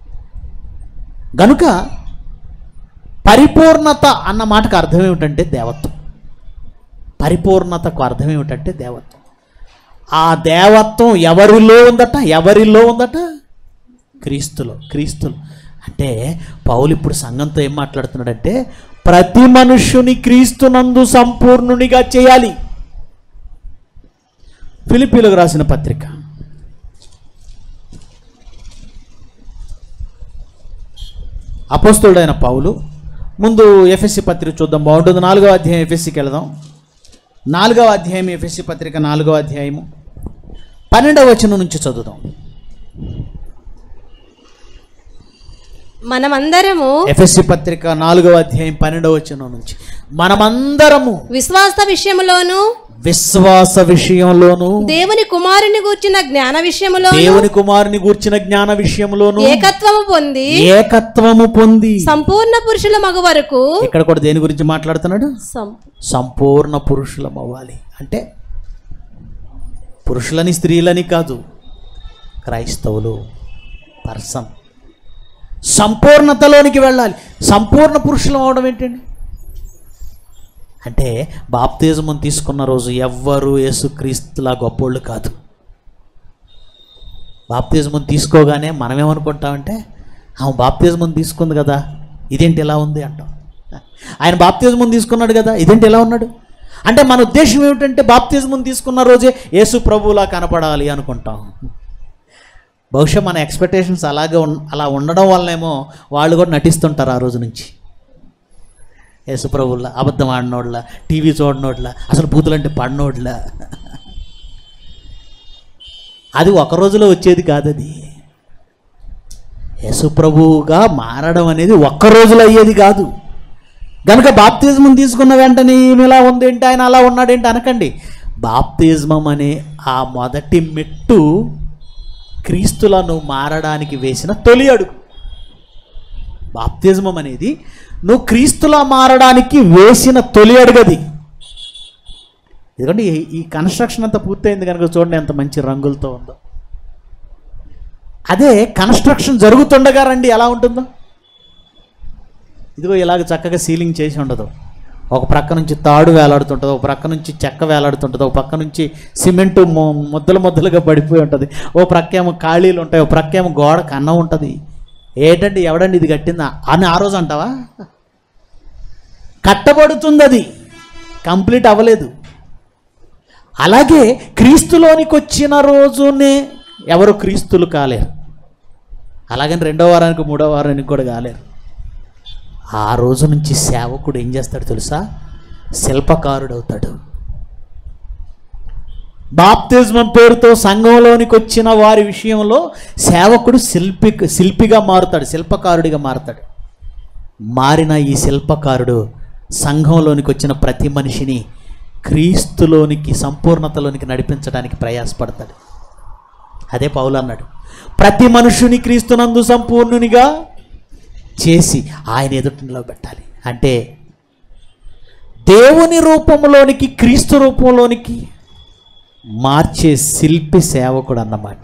గనుక పరిపూర్ణత అన్న మాటకు అర్థం ఏమిటంటే దేవత్వం పరిపూర్ణతకు అర్థం ఏమిటంటే దేవత్వం ఆ దేవత్వం ఎవరిలో ఉందట ఎవరిలో ఉందట క్రీస్తులో క్రీస్తులో అంటే పౌలు ఇప్పుడు సంఘంతో ఏం మాట్లాడుతున్నాడంటే ప్రతి మనుష్యుని క్రీస్తునందు సంపూర్ణునిగా చేయాలి ఫిలిపీలకు రాసిన పత్రిక అపోస్తుడైన పౌలు ముందు ఎఫ్ఎస్సి పత్రిక చూద్దాం బాగుంటుంది నాలుగవ అధ్యాయం ఎఫ్ఎస్సికి వెళదాం నాలుగవ అధ్యాయం ఎఫ్ఎస్సి పత్రిక నాలుగవ అధ్యాయము పన్నెండవ వచనం నుంచి చదువుదాం మనమందరము ఎఫ్ఎస్సి పత్రిక నాలుగవ అధ్యాయం పన్నెండవ వచనం నుంచి మనమందరము విశ్వాస విషయములోను విశ్వాస విషయంలోను దేవుని కుమారుని గూర్చిన జ్ఞాన విషయములో దేవుని కుమారుని గూర్చిన జ్ఞాన విషయంలోను ఏకత్వము పొంది ఏకత్వము పొంది సంపూర్ణ పురుషుల మగు వరకు ఇక్కడ కూడా దేని గురించి మాట్లాడుతున్నాడు సం- సంపూర్ణ పురుషులం అవ్వాలి అంటే పురుషులని స్త్రీలని కాదు క్రైస్తవులు పర్సన్ సంపూర్ణతలోనికి వెళ్ళాలి సంపూర్ణ పురుషులం అవడం ఏంటండి అంటే బాప్తిజం తీసుకున్న రోజు ఎవ్వరు యేసుక్రీస్తులా గొప్పోళ్ళు కాదు బాప్తిజం తీసుకోగానే మనమేమనుకుంటామంటే ఆమె బాప్తిజం తీసుకుంది కదా ఇదేంటి ఎలా ఉంది అంటాం ఆయన బాప్తిజం తీసుకున్నాడు కదా ఇదేంటి ఎలా ఉన్నాడు అంటే మన ఉద్దేశం ఏమిటంటే బాప్తిజం తీసుకున్న రోజే యేసు ప్రభువులా కనపడాలి అనుకుంటాం బహుశా మన ఎక్స్పెక్టేషన్స్ అలాగే ఉన్ అలా ఉండడం వల్లనేమో వాళ్ళు కూడా నటిస్తుంటారు ఆ రోజు నుంచి యేసుప్రభుల్లా అబద్ధం ఆడినోడ్లా టీవీ చూడనోడ్లా అసలు బూతులంటే పడినోడ్లా అది ఒక రోజులో వచ్చేది కాదు అది యేసుప్రభువుగా మారడం అనేది ఒక్క రోజులో అయ్యేది కాదు కనుక బాప్తిజం తీసుకున్న వెంటనే ఈమె ఇలా ఉంది ఏంటి ఆయన అలా ఉన్నాడేంటి అనకండి బాప్తిజమం అనే ఆ మొదటి మెట్టు క్రీస్తులను మారడానికి వేసిన తొలి అడుగు బాప్తిజమం అనేది నువ్వు క్రీస్తులా మారడానికి వేసిన తొలి అడుగది ఎందుకంటే ఈ- ఈ కన్స్ట్రక్షన్ అంతా పూర్తయింది కనుక చూడండి ఎంత మంచి రంగులతో ఉందో అదే కన్స్ట్రక్షన్ జరుగుతుండగా రండి ఎలా ఉంటుందో ఇదిగో ఇలాగ చక్కగా సీలింగ్ చేసి ఉండదు ఒక ప్రక్క నుంచి తాడు వేలాడుతుంటుంది ఒక ప్రక్క నుంచి చెక్క వేలాడుతుంటుంది ఒక ప్రక్క నుంచి సిమెంటు మొ- ముద్దలు ముద్దలుగా పడిపోయి ఉంటుంది ఓ ప్రక్క ఏమో ఖాళీలు ఉంటాయి ఓ ప్రక్క ఏమో గోడ కన్నం ఉంటుంది ఏంటండి ఎవడండి ఇది కట్టిందా అని ఆ రోజు అంటావా కట్టబడుతుంది అది కంప్లీట్ అవ్వలేదు అలాగే క్రీస్తులోనికి వచ్చిన రోజునే ఎవరు క్రీస్తులు కాలేరు అలాగని రెండో వారానికి మూడో వారానికి కూడా కాలేరు ఆ రోజు నుంచి సేవకుడు ఏం చేస్తాడు తెలుసా శిల్పకారుడు అవుతాడు బాప్తిజమం పేరుతో సంఘంలోనికి వచ్చిన వారి విషయంలో సేవకుడు శిల్పి శిల్పిగా మారుతాడు శిల్పకారుడిగా మారుతాడు మారిన ఈ శిల్పకారుడు సంఘంలోనికి వచ్చిన ప్రతి మనిషిని క్రీస్తులోనికి సంపూర్ణతలోనికి నడిపించడానికి ప్రయాసపడతాడు అదే పౌలు అన్నాడు ప్రతి మనుషుని క్రీస్తునందు సంపూర్ణునిగా చేసి ఆయన ఎదుట నిలబెట్టాలి అంటే దేవుని రూపంలోనికి క్రీస్తు రూపంలోనికి మార్చే శిల్పి సేవకుడు అన్నమాట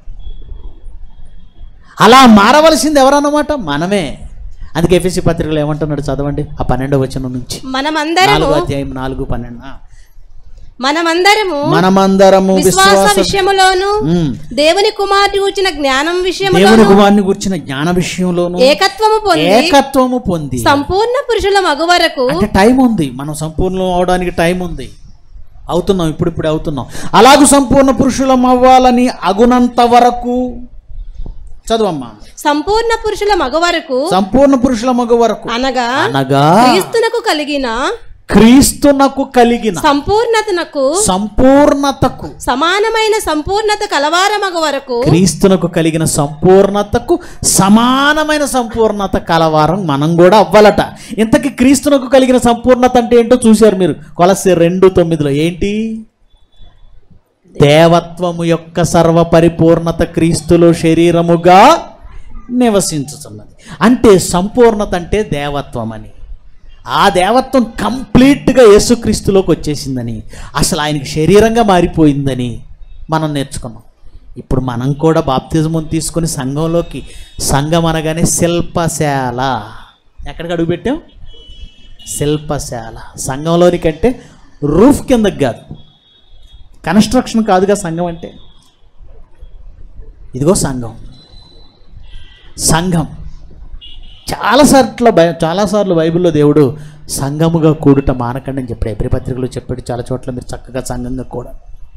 అలా మారవలసింది ఎవరన్నమాట మనమే అందుకే ఎఫ్ఎస్సి పత్రికలు ఏమంటున్నాడు చదవండి ఆ పన్నెండవ వచనం నుంచి మనమందరము నాలుగు అధ్యాయం నాలుగు పన్నెండు ఆ. మనమందరము మనమందరము విశ్వాస విశ్వాస విషయములోను ఉమ్. దేవుని కుమారుని గూర్చిన జ్ఞానం దేవుని విషయములోను కుమారుని గురించిన జ్ఞాన విషయంలోను ఏకత్వము పొంది ఏకత్వము పొంది సంపూర్ణ పురుషుల మగు వరకు అంటే టైం ఉంది మనం సంపూర్ణం అవడానికి టైం ఉంది అవుతున్నాం ఇప్పుడిప్పుడు అవుతున్నాం అలాగూ సంపూర్ణ పురుషులం అవ్వాలని అగునంత వరకు చదువమ్మా సంపూర్ణ పురుషుల మగ వరకు సంపూర్ణ పురుషుల మగ వరకు అనగా అనగా క్రీస్తునకు కలిగిన క్రీస్తునకు కలిగిన సంపూర్ణతనకు సంపూర్ణతకు సమానమైన సంపూర్ణత కలవార మగ వరకు క్రీస్తునకు కలిగిన సంపూర్ణతకు సమానమైన సంపూర్ణత కలవారం మనం కూడా అవ్వాలట ఇంతకీ క్రీస్తునకు కలిగిన సంపూర్ణత అంటే ఏంటో చూశారు మీరు కొలసి రెండు తొమ్మిదిలో ఏంటి దేవత్వము యొక్క సర్వ పరిపూర్ణత క్రీస్తులో శరీరముగా నివసించుతున్నది అంటే సంపూర్ణత అంటే దేవత్వం అని ఆ దేవత్వం కంప్లీట్గా యేసుక్రీస్తులోకి వచ్చేసిందని అసలు ఆయనకి శరీరంగా మారిపోయిందని మనం నేర్చుకున్నాం ఇప్పుడు మనం కూడా బాప్తిజం తీసుకొని సంఘంలోకి సంఘం అనగానే శిల్పశాల ఎక్కడికి అడుగుపెట్టాం శిల్పశాల సంఘంలోని కంటే రూఫ్ కిందకి కాదు కన్స్ట్రక్షన్ కాదుగా సంఘం అంటే ఇదిగో సంఘం సంఘం చాలాసార్లు బై చాలాసార్లు బైబిల్లో దేవుడు సంఘముగా కూడుట మానకండి అని చెప్పాడు ఎబ్రి పత్రికలో చెప్పాడు చాలా చోట్ల మీరు చక్కగా సంఘంగా కూడా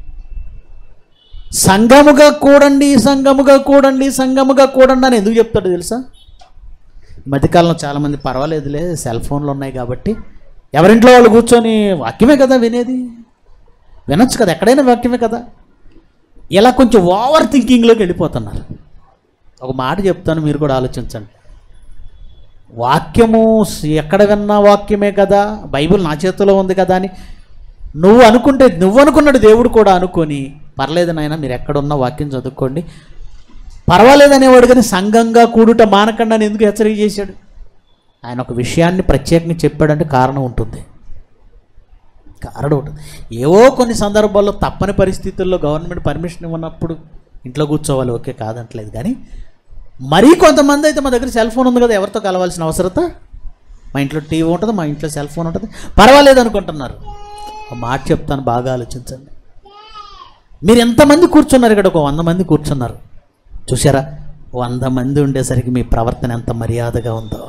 సంఘముగా కూడండి సంఘముగా కూడండి సంఘముగా కూడండి అని ఎందుకు చెప్తాడు తెలుసా ఈ మధ్యకాలంలో చాలామంది పర్వాలేదులే సెల్ ఫోన్లు ఉన్నాయి కాబట్టి ఎవరింట్లో వాళ్ళు కూర్చొని వాక్యమే కదా వినేది వినొచ్చు కదా ఎక్కడైనా వాక్యమే కదా ఇలా కొంచెం ఓవర్ థింకింగ్లోకి వెళ్ళిపోతున్నారు ఒక మాట చెప్తాను మీరు కూడా ఆలోచించండి వాక్యము స్- ఎక్కడ విన్నా వాక్యమే కదా బైబిల్ నా చేతిలో ఉంది కదా అని నువ్వు అనుకుంటే నువ్వు అనుకున్నాడు దేవుడు కూడా అనుకొని పర్లేదు నాయన మీరు ఎక్కడున్నా వాక్యం చదువుకోండి పర్వాలేదనేవాడు కానీ సంఘంగా కూడుట మానకండి అని ఎందుకు హెచ్చరిక చేశాడు ఆయన ఒక విషయాన్ని ప్రత్యేకంగా చెప్పాడంటే కారణం ఉంటుంది కారణం ఉంటుంది ఏవో కొన్ని సందర్భాల్లో తప్పని పరిస్థితుల్లో గవర్నమెంట్ పర్మిషన్ ఇవ్వనప్పుడు ఇంట్లో కూర్చోవాలి ఓకే కాదంటలేదు కానీ మరీ కొంతమంది అయితే మా దగ్గర సెల్ ఫోన్ ఉంది కదా ఎవరితో కలవాల్సిన అవసరత మా ఇంట్లో టీవీ ఉంటుంది మా ఇంట్లో సెల్ ఫోన్ ఉంటుంది పర్వాలేదు అనుకుంటున్నారు ఒక మాట చెప్తాను బాగా ఆలోచించండి మీరు ఎంతమంది కూర్చున్నారు ఇక్కడ ఒక వంద మంది కూర్చున్నారు చూసారా వంద మంది ఉండేసరికి మీ ప్రవర్తన ఎంత మర్యాదగా ఉందో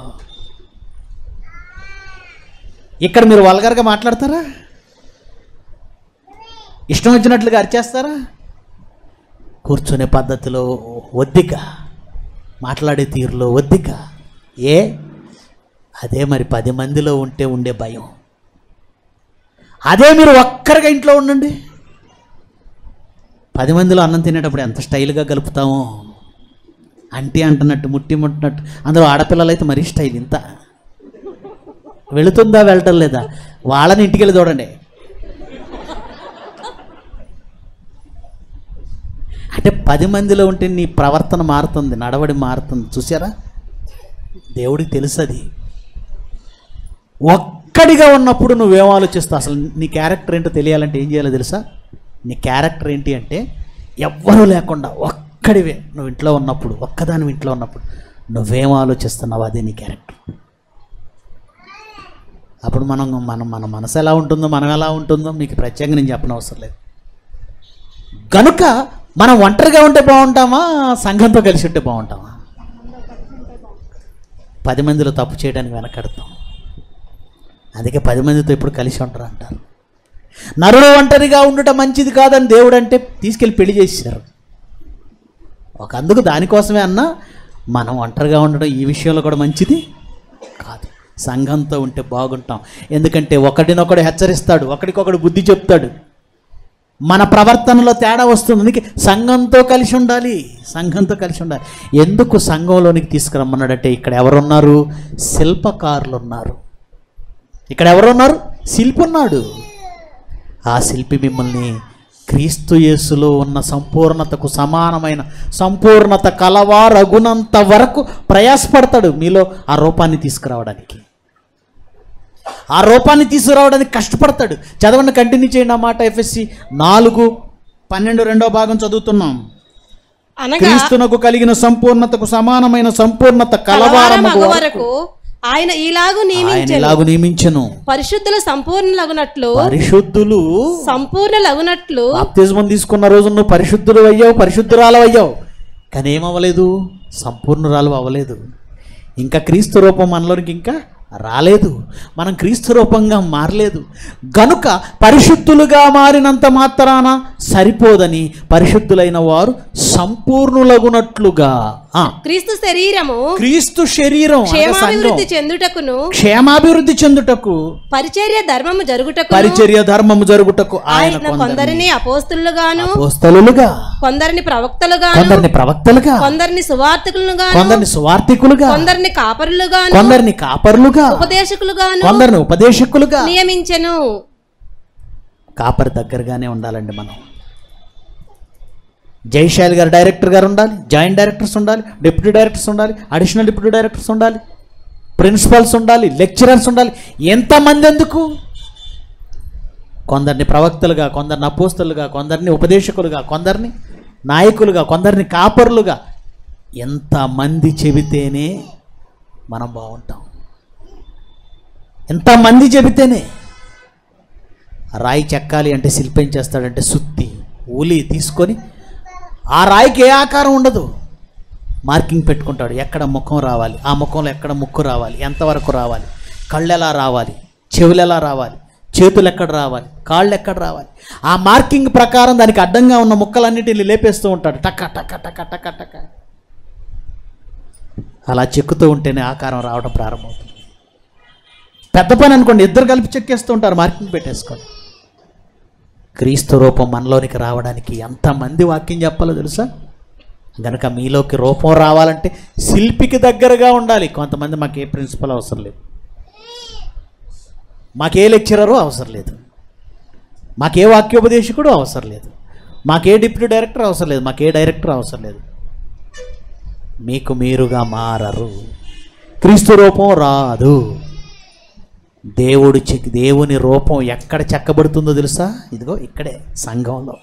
ఇక్కడ మీరు వల్గర్గా మాట్లాడతారా ఇష్టం వచ్చినట్లుగా అరిచేస్తారా కూర్చునే పద్ధతిలో ఒద్దిక మాట్లాడే తీరులో ఒద్దిక ఏ అదే మరి పది మందిలో ఉంటే ఉండే భయం అదే మీరు ఒక్కరిగా ఇంట్లో ఉండండి పది మందిలో అన్నం తినేటప్పుడు ఎంత స్టైల్గా కలుపుతామో అంటీ అంటున్నట్టు ముట్టి ముట్టినట్టు అందులో ఆడపిల్లలు అయితే మరీ స్టైల్ ఇంత వెళుతుందా వెళ్ళటం లేదా వాళ్ళని ఇంటికి వెళ్ళి చూడండి అంటే పది మందిలో ఉంటే నీ ప్రవర్తన మారుతుంది నడవడి మారుతుంది చూసారా దేవుడికి తెలుసు అది ఒక్కడిగా ఉన్నప్పుడు నువ్వేం ఆలోచిస్తావు అసలు నీ క్యారెక్టర్ ఏంటో తెలియాలంటే ఏం చేయాలో తెలుసా నీ క్యారెక్టర్ ఏంటి అంటే ఎవ్వరూ లేకుండా ఒక్కడివే నువ్వు ఇంట్లో ఉన్నప్పుడు ఒక్కదాని ఇంట్లో ఉన్నప్పుడు నువ్వేం ఆలోచిస్తున్నావు అదే నీ క్యారెక్టర్ అప్పుడు మనం మనం మన మనసు ఎలా ఉంటుందో మనం ఎలా ఉంటుందో మీకు ప్రత్యేకంగా నేను చెప్పనవసరం లేదు కనుక మనం ఒంటరిగా ఉంటే బాగుంటామా సంఘంతో కలిసి ఉంటే బాగుంటామా పది మందిలో తప్పు చేయడానికి వెనకడతాం అందుకే పది మందితో ఎప్పుడు కలిసి ఉంటారు అంటారు నరుడు ఒంటరిగా ఉండటం మంచిది కాదని దేవుడు అంటే తీసుకెళ్ళి పెళ్లి చేశారు ఒక అందుకు దానికోసమే అన్నా మనం ఒంటరిగా ఉండడం ఈ విషయంలో కూడా మంచిది కాదు సంఘంతో ఉంటే బాగుంటాం ఎందుకంటే ఒకడినొకడు హెచ్చరిస్తాడు ఒకడికొకడు బుద్ధి చెప్తాడు మన ప్రవర్తనలో తేడా వస్తుంది అందుకే సంఘంతో కలిసి ఉండాలి సంఘంతో కలిసి ఉండాలి ఎందుకు సంఘంలోనికి తీసుకురమ్మన్నాడంటే ఇక్కడ ఎవరున్నారు శిల్పకారులు ఉన్నారు ఇక్కడ ఎవరున్నారు శిల్పి ఉన్నాడు ఆ శిల్పి మిమ్మల్ని క్రీస్తు యేసులో ఉన్న సంపూర్ణతకు సమానమైన సంపూర్ణత కలవారగునంత వరకు ప్రయాసపడతాడు మీలో ఆ రూపాన్ని తీసుకురావడానికి ఆ రూపాన్ని తీసుకురావడానికి కష్టపడతాడు చదవండి కంటిన్యూ చేయండి ఆ మాట ఎఫ్ఎస్సి నాలుగు పన్నెండు రెండో భాగం చదువుతున్నాం అనగా క్రీస్తునకు కలిగిన సంపూర్ణతకు సమానమైన సంపూర్ణత కలవారము కలవారమగు వరకు ఆయన ఈలాగు ఆయన నియమించెను ఇలాగు నియమించను పరిశుద్ధుల సంపూర్ణలగునట్లు పరిశుద్ధులు సంపూర్ణలగునట్లు బాప్తిజమం తీసుకున్న రోజు నువ్వు పరిశుద్ధులు అయ్యావు పరిశుద్ధురాలు అయ్యావు కానీ ఏమవ్వలేదు సంపూర్ణురాలు అవ్వలేదు ఇంకా క్రీస్తు రూపం మనలోనికి ఇంకా రాలేదు మనం క్రీస్తు రూపంగా మారలేదు గనుక పరిశుద్ధులుగా మారినంత మాత్రాన సరిపోదని పరిశుద్ధులైన వారు సంపూర్ణులగునట్లుగా ఆ, క్రీస్తు శరీరము క్రీస్తు శరీరం అంటే సంఘం క్షేమాభివృద్ధి చెందుటకును క్షేమాభివృద్ధి చెందుటకు పరిచర్య ధర్మము జరుగుటకు పరిచర్య ధర్మము జరుగుటకు ఆయన ఆయన కొందరిని అపోస్తులుగాను అపోస్తలులుగా కొందరిని ప్రవక్తలుగాను కొందరిని ప్రవక్తలుగా కొందరిని సువార్తికులుగాను కొందరిని సువార్థికులుగా కొందరిని కాపరులుగాను కొందరిని కాపరులుగా ఉపదేశకులుగాను కొందరిని ఉపదేశకులుగా నియమించెను కాపరి దగ్గరగానే ఉండాలండి మనం జైశాలి గారు డైరెక్టర్ గారు ఉండాలి జాయింట్ డైరెక్టర్స్ ఉండాలి డిప్యూటీ డైరెక్టర్స్ ఉండాలి అడిషనల్ డిప్యూటీ డైరెక్టర్స్ ఉండాలి ప్రిన్సిపల్స్ ఉండాలి లెక్చరర్స్ ఉండాలి ఎంతమంది ఎందుకు కొందరిని ప్రవక్తలుగా కొందరిని అపోస్తలుగా కొందరిని ఉపదేశకులుగా కొందరిని నాయకులుగా కొందరిని కాపరులుగా ఎంతమంది చెబితేనే మనం బాగుంటాం ఎంతమంది చెబితేనే రాయి చెక్కాలి అంటే శిల్పం చేస్తాడంటే సుత్తి ఉలి తీసుకొని ఆ రాయికి ఏ ఆకారం ఉండదు మార్కింగ్ పెట్టుకుంటాడు ఎక్కడ ముఖం రావాలి ఆ ముఖంలో ఎక్కడ ముక్కు రావాలి ఎంతవరకు రావాలి కళ్ళు ఎలా రావాలి చెవులు ఎలా రావాలి చేతులు ఎక్కడ రావాలి కాళ్ళు ఎక్కడ రావాలి ఆ మార్కింగ్ ప్రకారం దానికి అడ్డంగా ఉన్న ముక్కలన్నిటిని లేపేస్తూ ఉంటాడు టక్క టక్క టక్క టక్క టక్క అలా చెక్కుతూ ఉంటేనే ఆకారం రావడం ప్రారంభమవుతుంది పెద్ద పని అనుకోండి ఇద్దరు కలిపి చెక్కేస్తూ ఉంటారు మార్కింగ్ పెట్టేసుకోండి క్రీస్తు రూపం మనలోనికి రావడానికి ఎంతమంది వాక్యం చెప్పాలో తెలుసా గనక మీలోకి రూపం రావాలంటే శిల్పికి దగ్గరగా ఉండాలి కొంతమంది మాకు ఏ ప్రిన్సిపల్ అవసరం లేదు మాకే లెక్చరరు అవసరం లేదు మాకే వాక్యోపదేశకుడు అవసరం లేదు మాకే డిప్యూటీ డైరెక్టర్ అవసరం లేదు మాకే డైరెక్టర్ అవసరం లేదు మీకు మీరుగా మారరు క్రీస్తు రూపం రాదు దేవుడు చెక్ దేవుని రూపం ఎక్కడ చెక్కబడుతుందో తెలుసా ఇదిగో ఇక్కడే సంఘంలో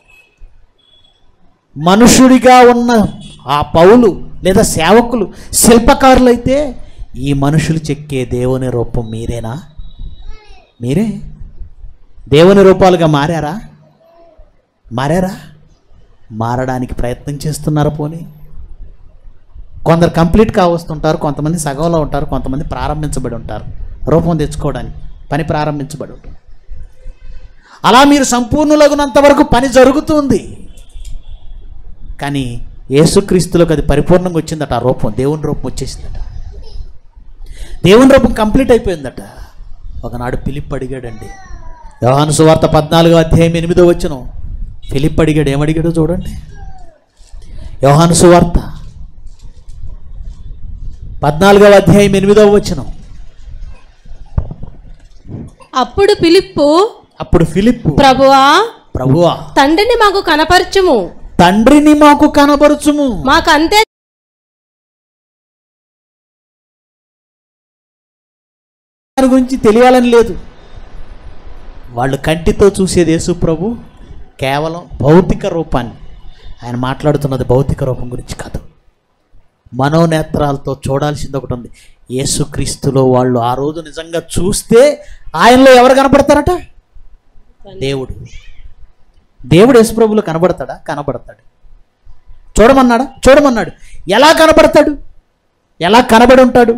మనుషుడిగా ఉన్న ఆ పౌలు లేదా సేవకులు శిల్పకారులు అయితే ఈ మనుషులు చెక్కే దేవుని రూపం మీరేనా మీరే దేవుని రూపాలుగా మారారా మారారా మారడానికి ప్రయత్నం చేస్తున్నారా పోనీ కొందరు కంప్లీట్ కావస్తుంటారు కొంతమంది సగంలో ఉంటారు కొంతమంది ప్రారంభించబడి ఉంటారు రూపం తెచ్చుకోవడానికి పని ప్రారంభించబడి ఉంటుంది అలా మీరు సంపూర్ణులగునంత వరకు పని జరుగుతుంది కానీ యేసుక్రీస్తులకు అది పరిపూర్ణంగా వచ్చిందట ఆ రూపం దేవుని రూపం వచ్చేసిందట దేవుని రూపం కంప్లీట్ అయిపోయిందట ఒకనాడు ఫిలిప్ అడిగాడండి యోహాను సువార్త పద్నాలుగో అధ్యాయం ఎనిమిదో వచ్చిన ఫిలిప్ అడిగాడు ఏమడిగాడో చూడండి యోహాను సువార్త పద్నాలుగవ అధ్యాయం ఎనిమిదవ వచ్చిన అప్పుడు పిలిప్పు అప్పుడు ఫిలిప్ ప్రభువా ప్రభువా తండ్రిని మాకు కనపరచుము తండ్రిని మాకు కనబరుచుము మాకు అంతే దాని గురించి తెలియాలని లేదు వాళ్ళు కంటితో చూసేది యేసు ప్రభు కేవలం భౌతిక రూపాన్ని ఆయన మాట్లాడుతున్నది భౌతిక రూపం గురించి కాదు మనోనేత్రాలతో చూడాల్సింది ఒకటి ఉంది యేసుక్రీస్తులో వాళ్ళు ఆ రోజు నిజంగా చూస్తే ఆయనలో ఎవరు కనపడతారట దేవుడు దేవుడు యేసుప్రభులో కనబడతాడా కనబడతాడు చూడమన్నాడా చూడమన్నాడు ఎలా కనబడతాడు ఎలా కనబడి ఉంటాడు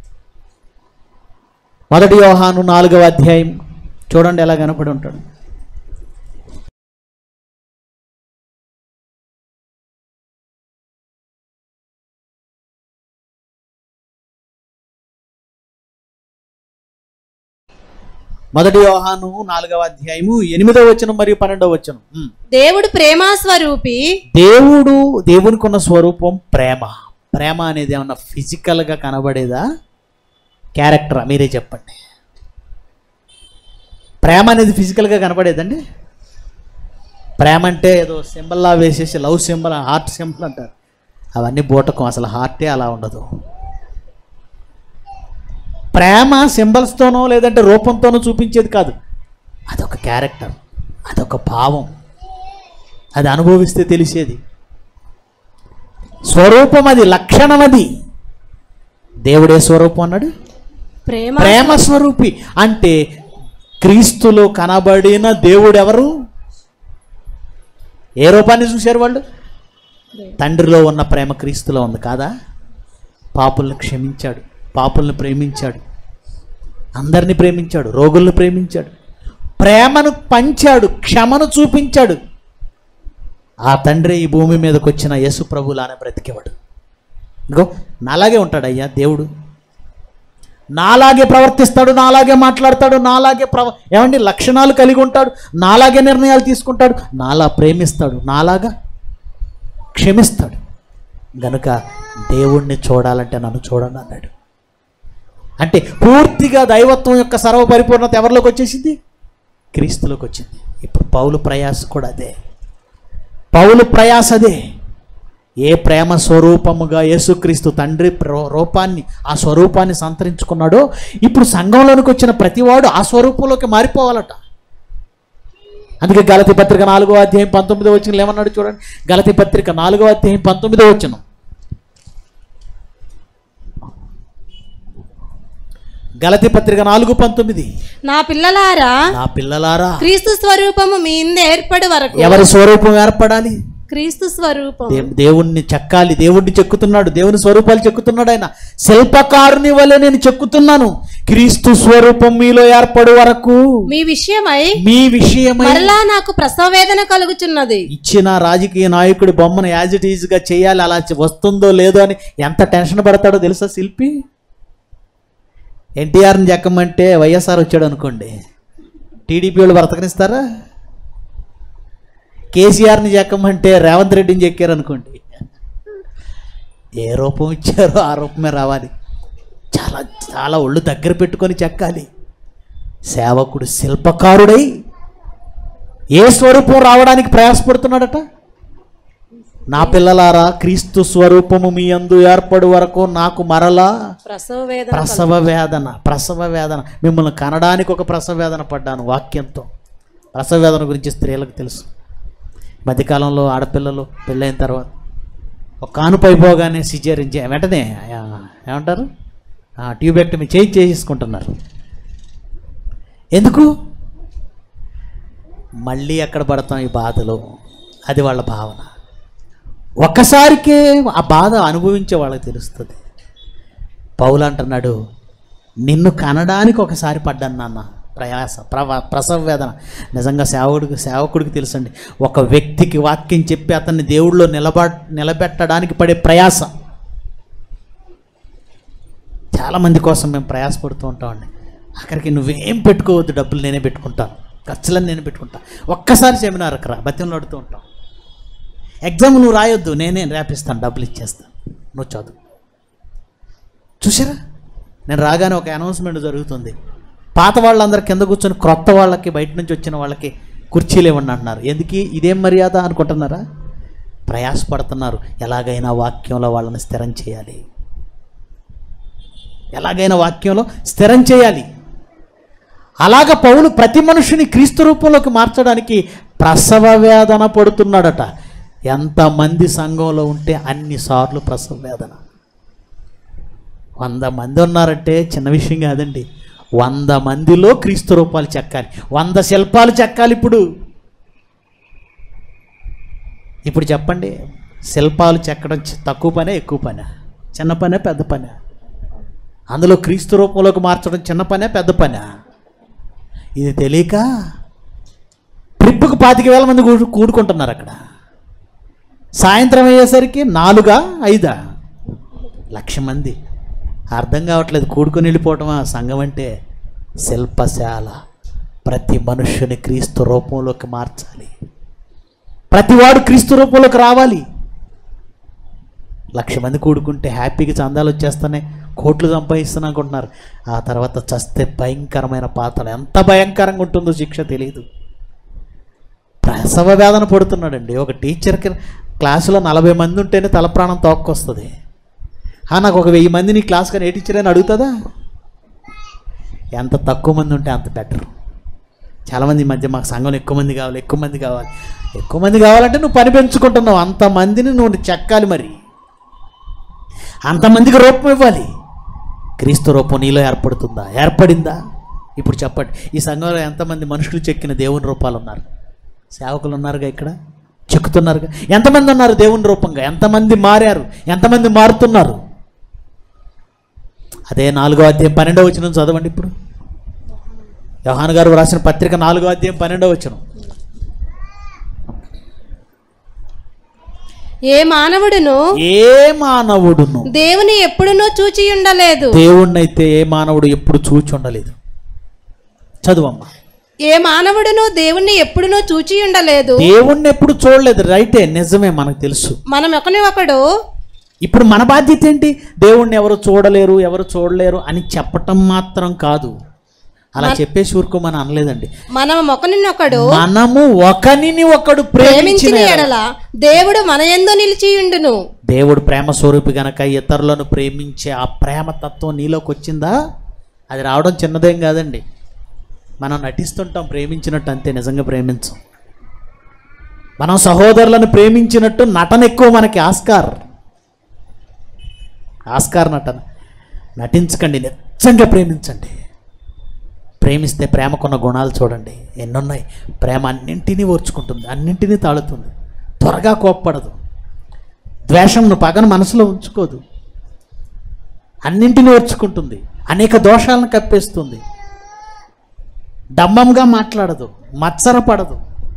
మొదటి యోహాను నాలుగవ అధ్యాయం చూడండి ఎలా కనపడి ఉంటాడు మొదటి యోహాను నాలుగవ అధ్యాయము ఎనిమిదవ వచనం మరియు పన్నెండవ వచనం ఉమ్. దేవుడు ప్రేమా స్వరూపి దేవుడు దేవునికి ఉన్న స్వరూపం ప్రేమ ప్రేమ అనేది ఏమన్నా ఫిజికల్గా కనబడేదా క్యారెక్టరా మీరే చెప్పండి ప్రేమ అనేది ఫిజికల్గా కనబడేదండి ప్రేమ అంటే ఏదో సింబల్లా వేసేసి లవ్ సింబల్ హార్ట్ సింబల్ అంటారు అవన్నీ బూటకం అసలు హార్టే అలా ఉండదు ప్రేమ సింబల్స్తోనో లేదంటే రూపంతోనో చూపించేది కాదు అదొక క్యారెక్టర్ అదొక భావం అది అనుభవిస్తే తెలిసేది స్వరూపం అది లక్షణం అది దేవుడే స్వరూపం అన్నాడు ప్రేమ ప్రేమ స్వరూపి అంటే క్రీస్తులో కనబడిన దేవుడు ఎవరు ఏ రూపాన్ని చూశారు వాళ్ళు తండ్రిలో ఉన్న ప్రేమ క్రీస్తులో ఉంది కాదా పాపుల్ని క్షమించాడు పాపుల్ని ప్రేమించాడు అందరిని ప్రేమించాడు రోగుల్ని ప్రేమించాడు ప్రేమను పంచాడు క్షమను చూపించాడు ఆ తండ్రి ఈ భూమి మీదకి వచ్చిన యేసు ప్రభులానే బ్రతికేవాడు ఇదిగో నాలాగే ఉంటాడు అయ్యా దేవుడు నాలాగే ప్రవర్తిస్తాడు నాలాగే మాట్లాడతాడు నాలాగే ప్రవ ఏమండి లక్షణాలు కలిగి ఉంటాడు నాలాగే నిర్ణయాలు తీసుకుంటాడు నాలా ప్రేమిస్తాడు నాలాగా క్షమిస్తాడు గనుక దేవుణ్ణి చూడాలంటే నన్ను చూడండి అన్నాడు అంటే పూర్తిగా దైవత్వం యొక్క సర్వ పరిపూర్ణత ఎవరిలోకి వచ్చేసింది క్రీస్తులోకి వచ్చింది ఇప్పుడు పౌలు ప్రయాస కూడా అదే పౌలు ప్రయాస అదే ఏ ప్రేమ స్వరూపముగా యేసుక్రీస్తు తండ్రి ప్ర- రూపాన్ని ఆ స్వరూపాన్ని సంతరించుకున్నాడో ఇప్పుడు సంఘంలోనికి వచ్చిన ప్రతివాడు ఆ స్వరూపంలోకి మారిపోవాలట అందుకే గలతి పత్రిక నాలుగో అధ్యాయం పంతొమ్మిదో వచ్చిన ఏమన్నాడు చూడండి గలతి పత్రిక నాలుగో అధ్యాయం పంతొమ్మిదో వచ్చిన గలతి పత్రిక నాలుగు పంతొమ్మిది నా పిల్లలారా నా పిల్లలారా క్రీస్తు స్వరూపము మీ ఇంద ఏర్పడి వరకు ఎవరి స్వరూపం ఏర్పడాలి క్రీస్తు స్వరూపం దే- దేవుణ్ణి చెక్కాలి దేవుణ్ణి చెక్కుతున్నాడు దేవుని స్వరూపాలు చెక్కుతున్నాడు ఆయన శిల్పకారుని వలె నేను చెక్కుతున్నాను క్రీస్తు స్వరూపం మీలో ఏర్పడు వరకు మీ విషయమై మీ విషయమై మరలా నాకు ప్రసవ వేదన కలుగుచున్నది ఇచ్చిన రాజకీయ నాయకుడి బొమ్మను యాజ్ ఇట్ ఈజ్ గా చేయాలి అలా చే- వస్తుందో లేదో అని ఎంత టెన్షన్ పడతాడో తెలుసా శిల్పి ఎన్టీఆర్ని చెక్కమంటే వైఎస్ఆర్ వచ్చాడు అనుకోండి టీడీపీ వాళ్ళు బ్రతకనిస్తారా కేసీఆర్ని చెక్కమంటే రేవంత్ రెడ్డిని చెక్కారు అనుకోండి ఏ రూపం ఇచ్చారో ఆ రూపమే రావాలి చాలా చాలా ఒళ్ళు దగ్గర పెట్టుకొని చెక్కాలి సేవకుడు శిల్పకారుడై ఏ స్వరూపం రావడానికి ప్రయాసపడుతున్నాడట నా పిల్లలారా క్రీస్తు స్వరూపము మీ అందు ఏర్పడు వరకు నాకు మరలా ప్రసవ వేదన ప్రసవ వేదన ప్రసవ వేదన మిమ్మల్ని కనడానికి ఒక ప్రసవ వేదన పడ్డాను వాక్యంతో ప్రసవ వేదన గురించి స్త్రీలకు తెలుసు మధ్యకాలంలో ఆడపిల్లలు పెళ్ళైన తర్వాత ఒక కానుప అయిపోగానే సిజేరియన్ చే వెంటనే ఆ, ఏమంటారు ట్యూబెక్టమీ చేయి చేసుకుంటున్నారు ఎందుకు మళ్ళీ ఎక్కడ పడతాం ఈ బాధలో అది వాళ్ళ భావన ఒక్కసారికే ఆ బాధ అనుభవించే వాళ్ళకి తెలుస్తుంది పౌలు అంటున్నాడు నిన్ను కనడానికి ఒకసారి పడ్డాను నాన్న ప్రయాస ప్రవ ప్రసవ వేదన నిజంగా సేవకుడికి సేవకుడికి తెలుసండి ఒక వ్యక్తికి వాక్యం చెప్పి అతన్ని దేవుళ్ళో నిలబ నిలబెట్టడానికి పడే ప్రయాస చాలామంది కోసం మేము ప్రయాసపడుతూ ఉంటామండి అక్కడికి నువ్వేం పెట్టుకోవద్దు డబ్బులు నేనే పెట్టుకుంటాను ఖర్చులను నేను పెట్టుకుంటా ఒక్కసారి సెమినార్కి రా బతిమలు అడుతూ ఉంటాం ఎగ్జామ్ నువ్వు రాయొద్దు నేనే రేపిస్తాను డబ్బులు ఇచ్చేస్తాను నువ్వు చదువు చూసారా నేను రాగానే ఒక అనౌన్స్మెంట్ జరుగుతుంది పాత వాళ్ళందరూ కింద కూర్చొని క్రొత్త వాళ్ళకి బయట నుంచి వచ్చిన వాళ్ళకి కుర్చీలు ఇవ్వండి అంటున్నారు ఎందుకు ఇదేం మర్యాద అనుకుంటున్నారా ప్రయాసపడుతున్నారు ఎలాగైనా వాక్యంలో వాళ్ళని స్థిరం చేయాలి ఎలాగైనా వాక్యంలో స్థిరం చేయాలి అలాగ పౌలు ప్రతి మనుషుని క్రీస్తు రూపంలోకి మార్చడానికి ప్రసవ వేదన పడుతున్నాడట ఎంతమంది సంఘంలో ఉంటే అన్నిసార్లు ప్రసవ వేదన వంద మంది ఉన్నారంటే చిన్న విషయం కాదండి వంద మందిలో క్రీస్తు రూపాలు చెక్కాలి వంద శిల్పాలు చెక్కాలి ఇప్పుడు ఇప్పుడు చెప్పండి శిల్పాలు చెక్కడం చి- తక్కువ పనే ఎక్కువ పనే చిన్న పనే పెద్ద పనే అందులో క్రీస్తు రూపంలోకి మార్చడం చిన్న పనే పెద్ద పనే ఇది తెలియక ట్రిప్పుకు పాతిక వేల మంది కూడు కూడుకుంటున్నారు అక్కడ సాయంత్రం అయ్యేసరికి నాలుగా ఐదా లక్ష మంది అర్థం కావట్లేదు కూడుకొని వెళ్ళిపోవటమా సంఘం అంటే శిల్పశాల ప్రతి మనుష్యుని క్రీస్తు రూపంలోకి మార్చాలి ప్రతివాడు క్రీస్తు రూపంలోకి రావాలి లక్ష మంది కూడుకుంటే హ్యాపీగా చందాలు వచ్చేస్తానే కోట్లు సంపాదిస్తాను అనుకుంటున్నారు ఆ తర్వాత చస్తే భయంకరమైన పాత్ర ఎంత భయంకరంగా ఉంటుందో శిక్ష తెలియదు ప్రసవ వేదన పడుతున్నాడండి ఒక టీచర్కి క్లాసులో నలభై మంది ఉంటేనే తల ప్రాణం తోక్కొస్తుంది ఆ, నాకు ఒక వెయ్యి మంది నీ క్లాస్ కానీ ఏ టీచర్ అని అడుగుతుందా ఎంత తక్కువ మంది ఉంటే అంత బెటర్ చాలామంది ఈ మధ్య మాకు సంఘంలో ఎక్కువ మంది కావాలి ఎక్కువ మంది కావాలి ఎక్కువ మంది కావాలంటే నువ్వు పని పెంచుకుంటున్నావు అంతమందిని నువ్వు చెక్కాలి మరి అంతమందికి రూపం ఇవ్వాలి క్రీస్తు రూపం నీలో ఏర్పడుతుందా ఏర్పడిందా ఇప్పుడు చెప్పండి ఈ సంఘంలో ఎంతమంది మనుషులు చెక్కిన దేవుని రూపాలు ఉన్నారు సేవకులు ఉన్నారుగా ఇక్కడ చెక్కుతున్నారుగా ఎంతమంది ఉన్నారు దేవుని రూపంగా ఎంతమంది మారారు ఎంతమంది మారుతున్నారు అదే నాలుగో అధ్యాయం పన్నెండవ వచనం చదవండి ఇప్పుడు యోహాన్ గారు రాసిన పత్రిక నాలుగో అధ్యాయం పన్నెండవ వచనం ఏ మానవుడును ఏ మానవుడును దేవుని ఎప్పుడునూ చూచి ఉండలేదు దేవుణ్ణైతే ఏ మానవుడు ఎప్పుడు చూచి ఉండలేదు చదువమ్మా ఏ మానవుడును దేవుణ్ణి ఎప్పుడునూ చూచి ఉండలేదు దేవుణ్ణి ఎప్పుడు చూడలేదు రైటే నిజమే మనకు తెలుసు మనం ఒకని ఒకడు ఇప్పుడు మన బాధ్యత ఏంటి దేవుణ్ణి ఎవరు చూడలేరు ఎవరు చూడలేరు అని చెప్పటం మాత్రం కాదు అలా చెప్పేసి ఊరుకోమని అనలేదండి మనం ఒకనినొకడు మనము ఒకనిని ఒకడు ప్రేమించిన ప్రేమించిన ఎడల దేవుడు మన యందు నిలిచియుండును దేవుడు ప్రేమ స్వరూపి గనక ఇతరులను ప్రేమించే ఆ ప్రేమ తత్వం నీలోకి వచ్చిందా అది రావడం చిన్నదేం కాదండి మనం నటిస్తుంటాం ప్రేమించినట్టు అంతే నిజంగా ప్రేమించం మనం సహోదరులను ప్రేమించినట్టు నటన ఎక్కువ మనకి ఆస్కార్ ఆస్కార్ నటన నటించకండి నిజంగా ప్రేమించండి ప్రేమిస్తే ప్రేమకున్న గుణాలు చూడండి ఎన్నున్నాయి ప్రేమ అన్నింటినీ ఓర్చుకుంటుంది అన్నింటినీ తాళుతుంది త్వరగా కోప్పడదు ద్వేషంను పగను మనసులో ఉంచుకోదు అన్నింటినీ ఓర్చుకుంటుంది అనేక దోషాలను కప్పేస్తుంది డమ్మంగా మాట్లాడదు మత్సరపడదు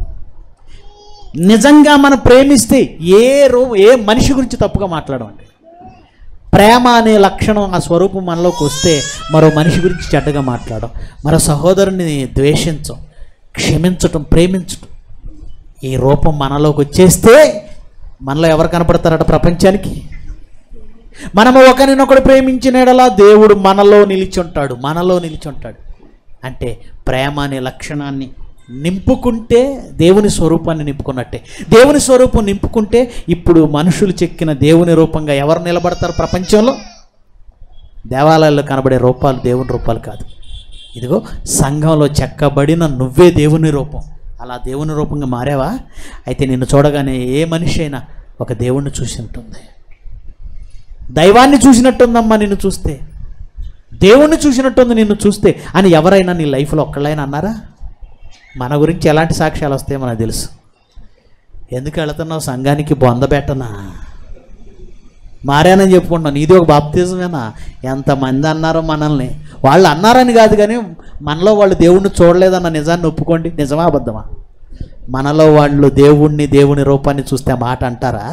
నిజంగా మనం ప్రేమిస్తే ఏ రో ఏ మనిషి గురించి తప్పుగా మాట్లాడమండి ప్రేమ అనే లక్షణం ఆ స్వరూపం మనలోకి వస్తే మరో మనిషి గురించి చెడ్డగా మాట్లాడడం మరో సహోదరుని ద్వేషించం క్షమించటం ప్రేమించటం ఈ రూపం మనలోకి వచ్చేస్తే మనలో ఎవరు కనపడతారట ప్రపంచానికి మనము ఒకరినొకడు ప్రేమించినడలా దేవుడు మనలో నిలిచి ఉంటాడు మనలో నిలిచి ఉంటాడు అంటే ప్రేమ అనే లక్షణాన్ని నింపుకుంటే దేవుని స్వరూపాన్ని నింపుకున్నట్టే దేవుని స్వరూపం నింపుకుంటే ఇప్పుడు మనుషులు చెక్కిన దేవుని రూపంగా ఎవరు నిలబడతారు ప్రపంచంలో దేవాలయాల్లో కనబడే రూపాలు దేవుని రూపాలు కాదు ఇదిగో సంఘంలో చెక్కబడిన నువ్వే దేవుని రూపం అలా దేవుని రూపంగా మారావా అయితే నిన్ను చూడగానే ఏ మనిషి అయినా ఒక దేవుణ్ణి చూసి ఉంటుంది దైవాన్ని చూసినట్టుందమ్మా నిన్ను చూస్తే దేవుణ్ణి చూసినట్టుంది నిన్ను చూస్తే అని ఎవరైనా నీ లైఫ్లో ఒక్కళ్ళైనా అన్నారా మన గురించి ఎలాంటి సాక్ష్యాలు వస్తాయో మనకు తెలుసు ఎందుకు వెళుతున్నావు సంఘానికి బొందబెట్టనా మారానని చెప్పుకుంటున్నాను ఇది ఒక బాప్తిజమేనా ఎంతమంది అన్నారో మనల్ని వాళ్ళు అన్నారని కాదు కానీ మనలో వాళ్ళు దేవుణ్ణి చూడలేదన్న నిజాన్ని ఒప్పుకోండి నిజమా అబద్ధమా మనలో వాళ్ళు దేవుణ్ణి దేవుని రూపాన్ని చూస్తే ఆ మాట అంటారా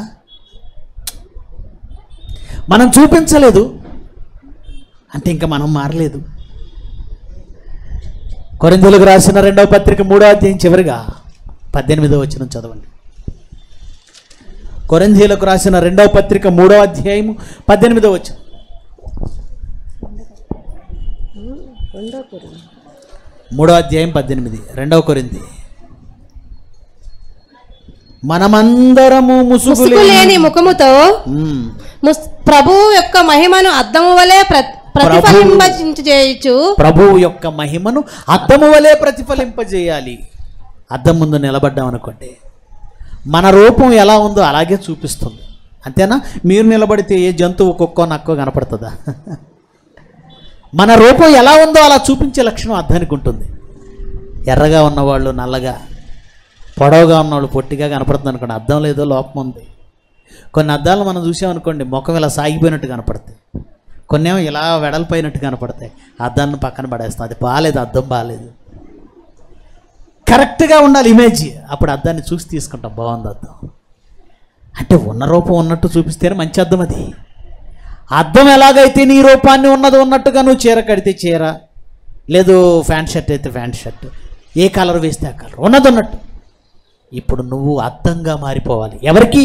మనం చూపించలేదు అంటే ఇంకా మనం మారలేదు కొరిందులకు రాసిన రెండవ పత్రిక మూడో అధ్యాయం చివరిగా పద్దెనిమిదో వచ్చిన చదవండి కొరింథీలకు రాసిన రెండవ పత్రిక మూడో అధ్యాయము పద్దెనిమిదో వచ్చిన మూడో అధ్యాయం పద్దెనిమిది రెండవ కొరింది మనమందరము ముసుగు ముసుగు లేని ముఖముతో మ్మ్. ముస్- ప్రభువు యొక్క మహిమను అద్దము వలె ప్ర- ప్రతిఫలింపజేయచ్చు ప్రభువు యొక్క మహిమను అద్దము వలె ప్రతిఫలింపజేయాలి అద్దం ముందు నిలబడ్డాం అనుకోండి మన రూపం ఎలా ఉందో అలాగే చూపిస్తుంది అంతేనా మీరు నిలబడితే ఏ జంతువు కుక్కో నక్కో కనపడుతుందా మన రూపం ఎలా ఉందో అలా చూపించే లక్షణం అద్దానికి ఉంటుంది ఎర్రగా ఉన్నవాళ్ళు నల్లగా పొడవుగా ఉన్నవాళ్ళు పొట్టిగా కనపడుతుంది అనుకోండి అద్దం లేదో లోపం ఉంది కొన్ని అద్దాలు మనం చూసామనుకోండి ముఖం ఇలా సాగిపోయినట్టు కనపడతాయి కొన్ని ఏమో ఇలా వెడల్పోయినట్టు కనపడతాయి అద్దాన్ని పక్కన పడేస్తాం అది బాగాలేదు అద్దం బాగాలేదు కరెక్ట్గా ఉండాలి ఇమేజ్ అప్పుడు అద్దాన్ని చూసి తీసుకుంటాం బాగుంది అద్దం అంటే ఉన్న రూపం ఉన్నట్టు చూపిస్తేనే మంచి అద్దం అది అద్దం ఎలాగైతే నీ రూపాన్ని ఉన్నది ఉన్నట్టుగా నువ్వు చీర కడితే చీర లేదు ప్యాంట్ షర్ట్ అయితే ప్యాంట్ షర్ట్ ఏ కలర్ వేస్తే ఆ కలర్ ఉన్నది ఉన్నట్టు ఇప్పుడు నువ్వు అద్దంగా మారిపోవాలి ఎవరికి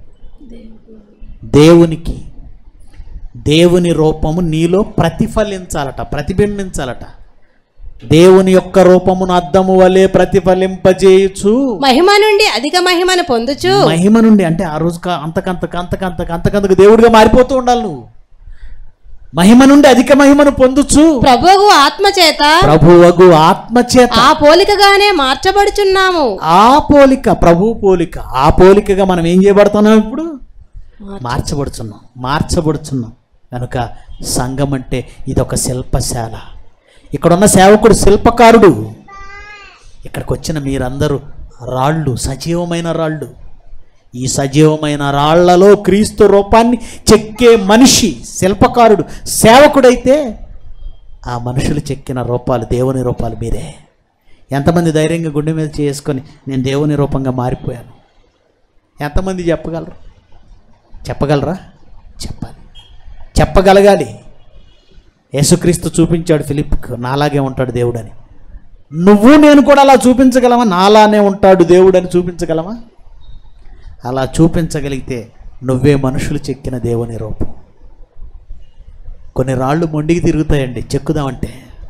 దేవునికి దేవుని రూపము నీలో ప్రతిఫలించాలట ప్రతిబింబించాలట దేవుని యొక్క రూపమును అద్దము వలె ప్రతిఫలింపజేయచ్చు మహిమ నుండి అధిక మహిమను పొందుచు మహిమ నుండి అంటే ఆ రోజు కా- అంతకంతకు అంతకంతకు అంతకంతకు దేవుడిగా మారిపోతూ ఉండాలి నువ్వు మహిమ నుండి అధిక మహిమను పొందుచు ప్రభువు ఆత్మ చేత ప్రభువగు ఆత్మచేత ఆ పోలికగానే మార్చబడుచున్నాము ఆ పోలిక ప్రభు పోలిక ఆ పోలికగా మనం ఏం చేయబడుతున్నాం ఇప్పుడు మార్చబడుతున్నాం మార్చబడుతున్నాం కనుక సంఘం అంటే ఇదొక శిల్పశాల ఇక్కడున్న సేవకుడు శిల్పకారుడు ఇక్కడికి వచ్చిన మీరందరూ రాళ్ళు సజీవమైన రాళ్ళు ఈ సజీవమైన రాళ్లలో క్రీస్తు రూపాన్ని చెక్కే మనిషి శిల్పకారుడు సేవకుడైతే ఆ మనుషులు చెక్కిన రూపాలు దేవుని రూపాలు మీరే ఎంతమంది ధైర్యంగా గుండె మీద చేసుకొని నేను దేవుని రూపంగా మారిపోయాను ఎంతమంది చెప్పగలరు చెప్పగలరా చెప్పాలి చెప్పగలగాలి యేసుక్రీస్తు చూపించాడు ఫిలిప్కు నాలాగే ఉంటాడు దేవుడని నువ్వు నేను కూడా అలా చూపించగలమా నాలానే ఉంటాడు దేవుడని చూపించగలమా అలా చూపించగలిగితే నువ్వే మనుషులు చెక్కిన దేవుని రూపం కొన్ని రాళ్ళు మొండికి తిరుగుతాయండి చెక్కుదామంటే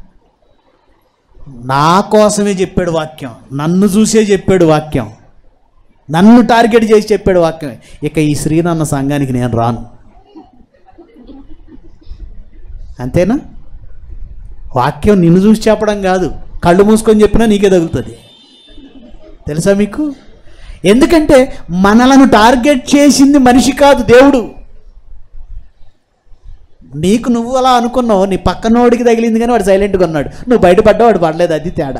నా కోసమే చెప్పాడు వాక్యం నన్ను చూసే చెప్పాడు వాక్యం నన్ను టార్గెట్ చేసి చెప్పాడు వాక్యం ఇక ఈ శ్రీనన్న సంఘానికి నేను రాను అంతేనా వాక్యం నిన్ను చూసి చెప్పడం కాదు కళ్ళు మూసుకొని చెప్పినా నీకే తగులుతుంది తెలుసా మీకు ఎందుకంటే మనలను టార్గెట్ చేసింది మనిషి కాదు దేవుడు నీకు నువ్వు అలా అనుకున్నావు నీ పక్కనోడికి తగిలింది కానీ వాడు సైలెంట్గా ఉన్నాడు నువ్వు బయటపడ్డా వాడు పడలేదు అది తేడా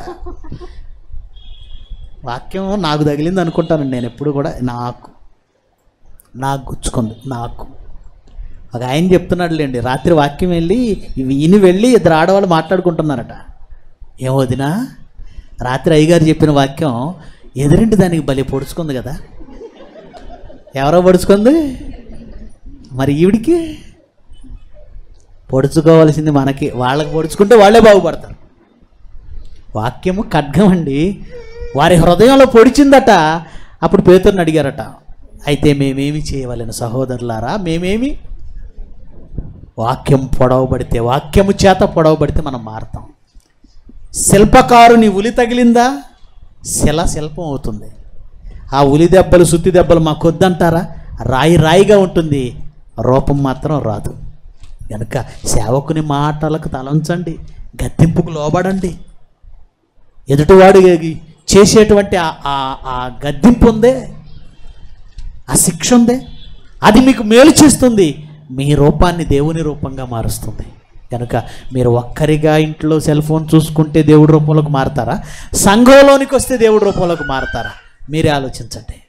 వాక్యం నాకు తగిలింది అనుకుంటానండి నేను ఎప్పుడు కూడా నాకు నాకు గుచ్చుకుంది నాకు ఒక ఆయన చెప్తున్నాడులేండి రాత్రి వాక్యం వెళ్ళి ఇవి ఇని వెళ్ళి ఇద్దరు ఆడవాళ్ళు మాట్లాడుకుంటున్నారట ఏం వదినా రాత్రి అయ్యగారు చెప్పిన వాక్యం ఎదురింటి దానికి బలి పొడుచుకుంది కదా ఎవరో పొడుచుకుంది మరి ఈవిడికి పొడుచుకోవాల్సింది మనకి వాళ్ళకి పొడుచుకుంటే వాళ్ళే బాగుపడతారు వాక్యము ఖడ్గం అండి వారి హృదయంలో పొడిచిందట అప్పుడు పేతుర్ని అడిగారట అయితే మేమేమి చేయవలెను సహోదరులారా మేమేమి వాక్యం పొడవబడితే వాక్యము చేత పొడవబడితే మనం మారుతాం శిల్పకారుని ఉలి తగిలిందా శిల శిల్పం అవుతుంది ఆ ఉలి దెబ్బలు సుత్తి దెబ్బలు మాకు వద్దంటారా రాయి రాయిగా ఉంటుంది రూపం మాత్రం రాదు కనుక సేవకుని మాటలకు తలంచండి గద్దింపుకు లోబడండి ఎదుటివాడు చేసేటువంటి ఆ- ఆ- ఆ గద్దింపు ఉందే ఆ శిక్ష ఉందే అది మీకు మేలు చేస్తుంది మీ రూపాన్ని దేవుని రూపంగా మారుస్తుంది కనుక మీరు ఒక్కరిగా ఇంట్లో సెల్ ఫోన్ చూసుకుంటే దేవుడి రూపంలోకి మారతారా సంఘంలోనికి వస్తే దేవుడి రూపంలోకి మారతారా మీరే ఆలోచించండి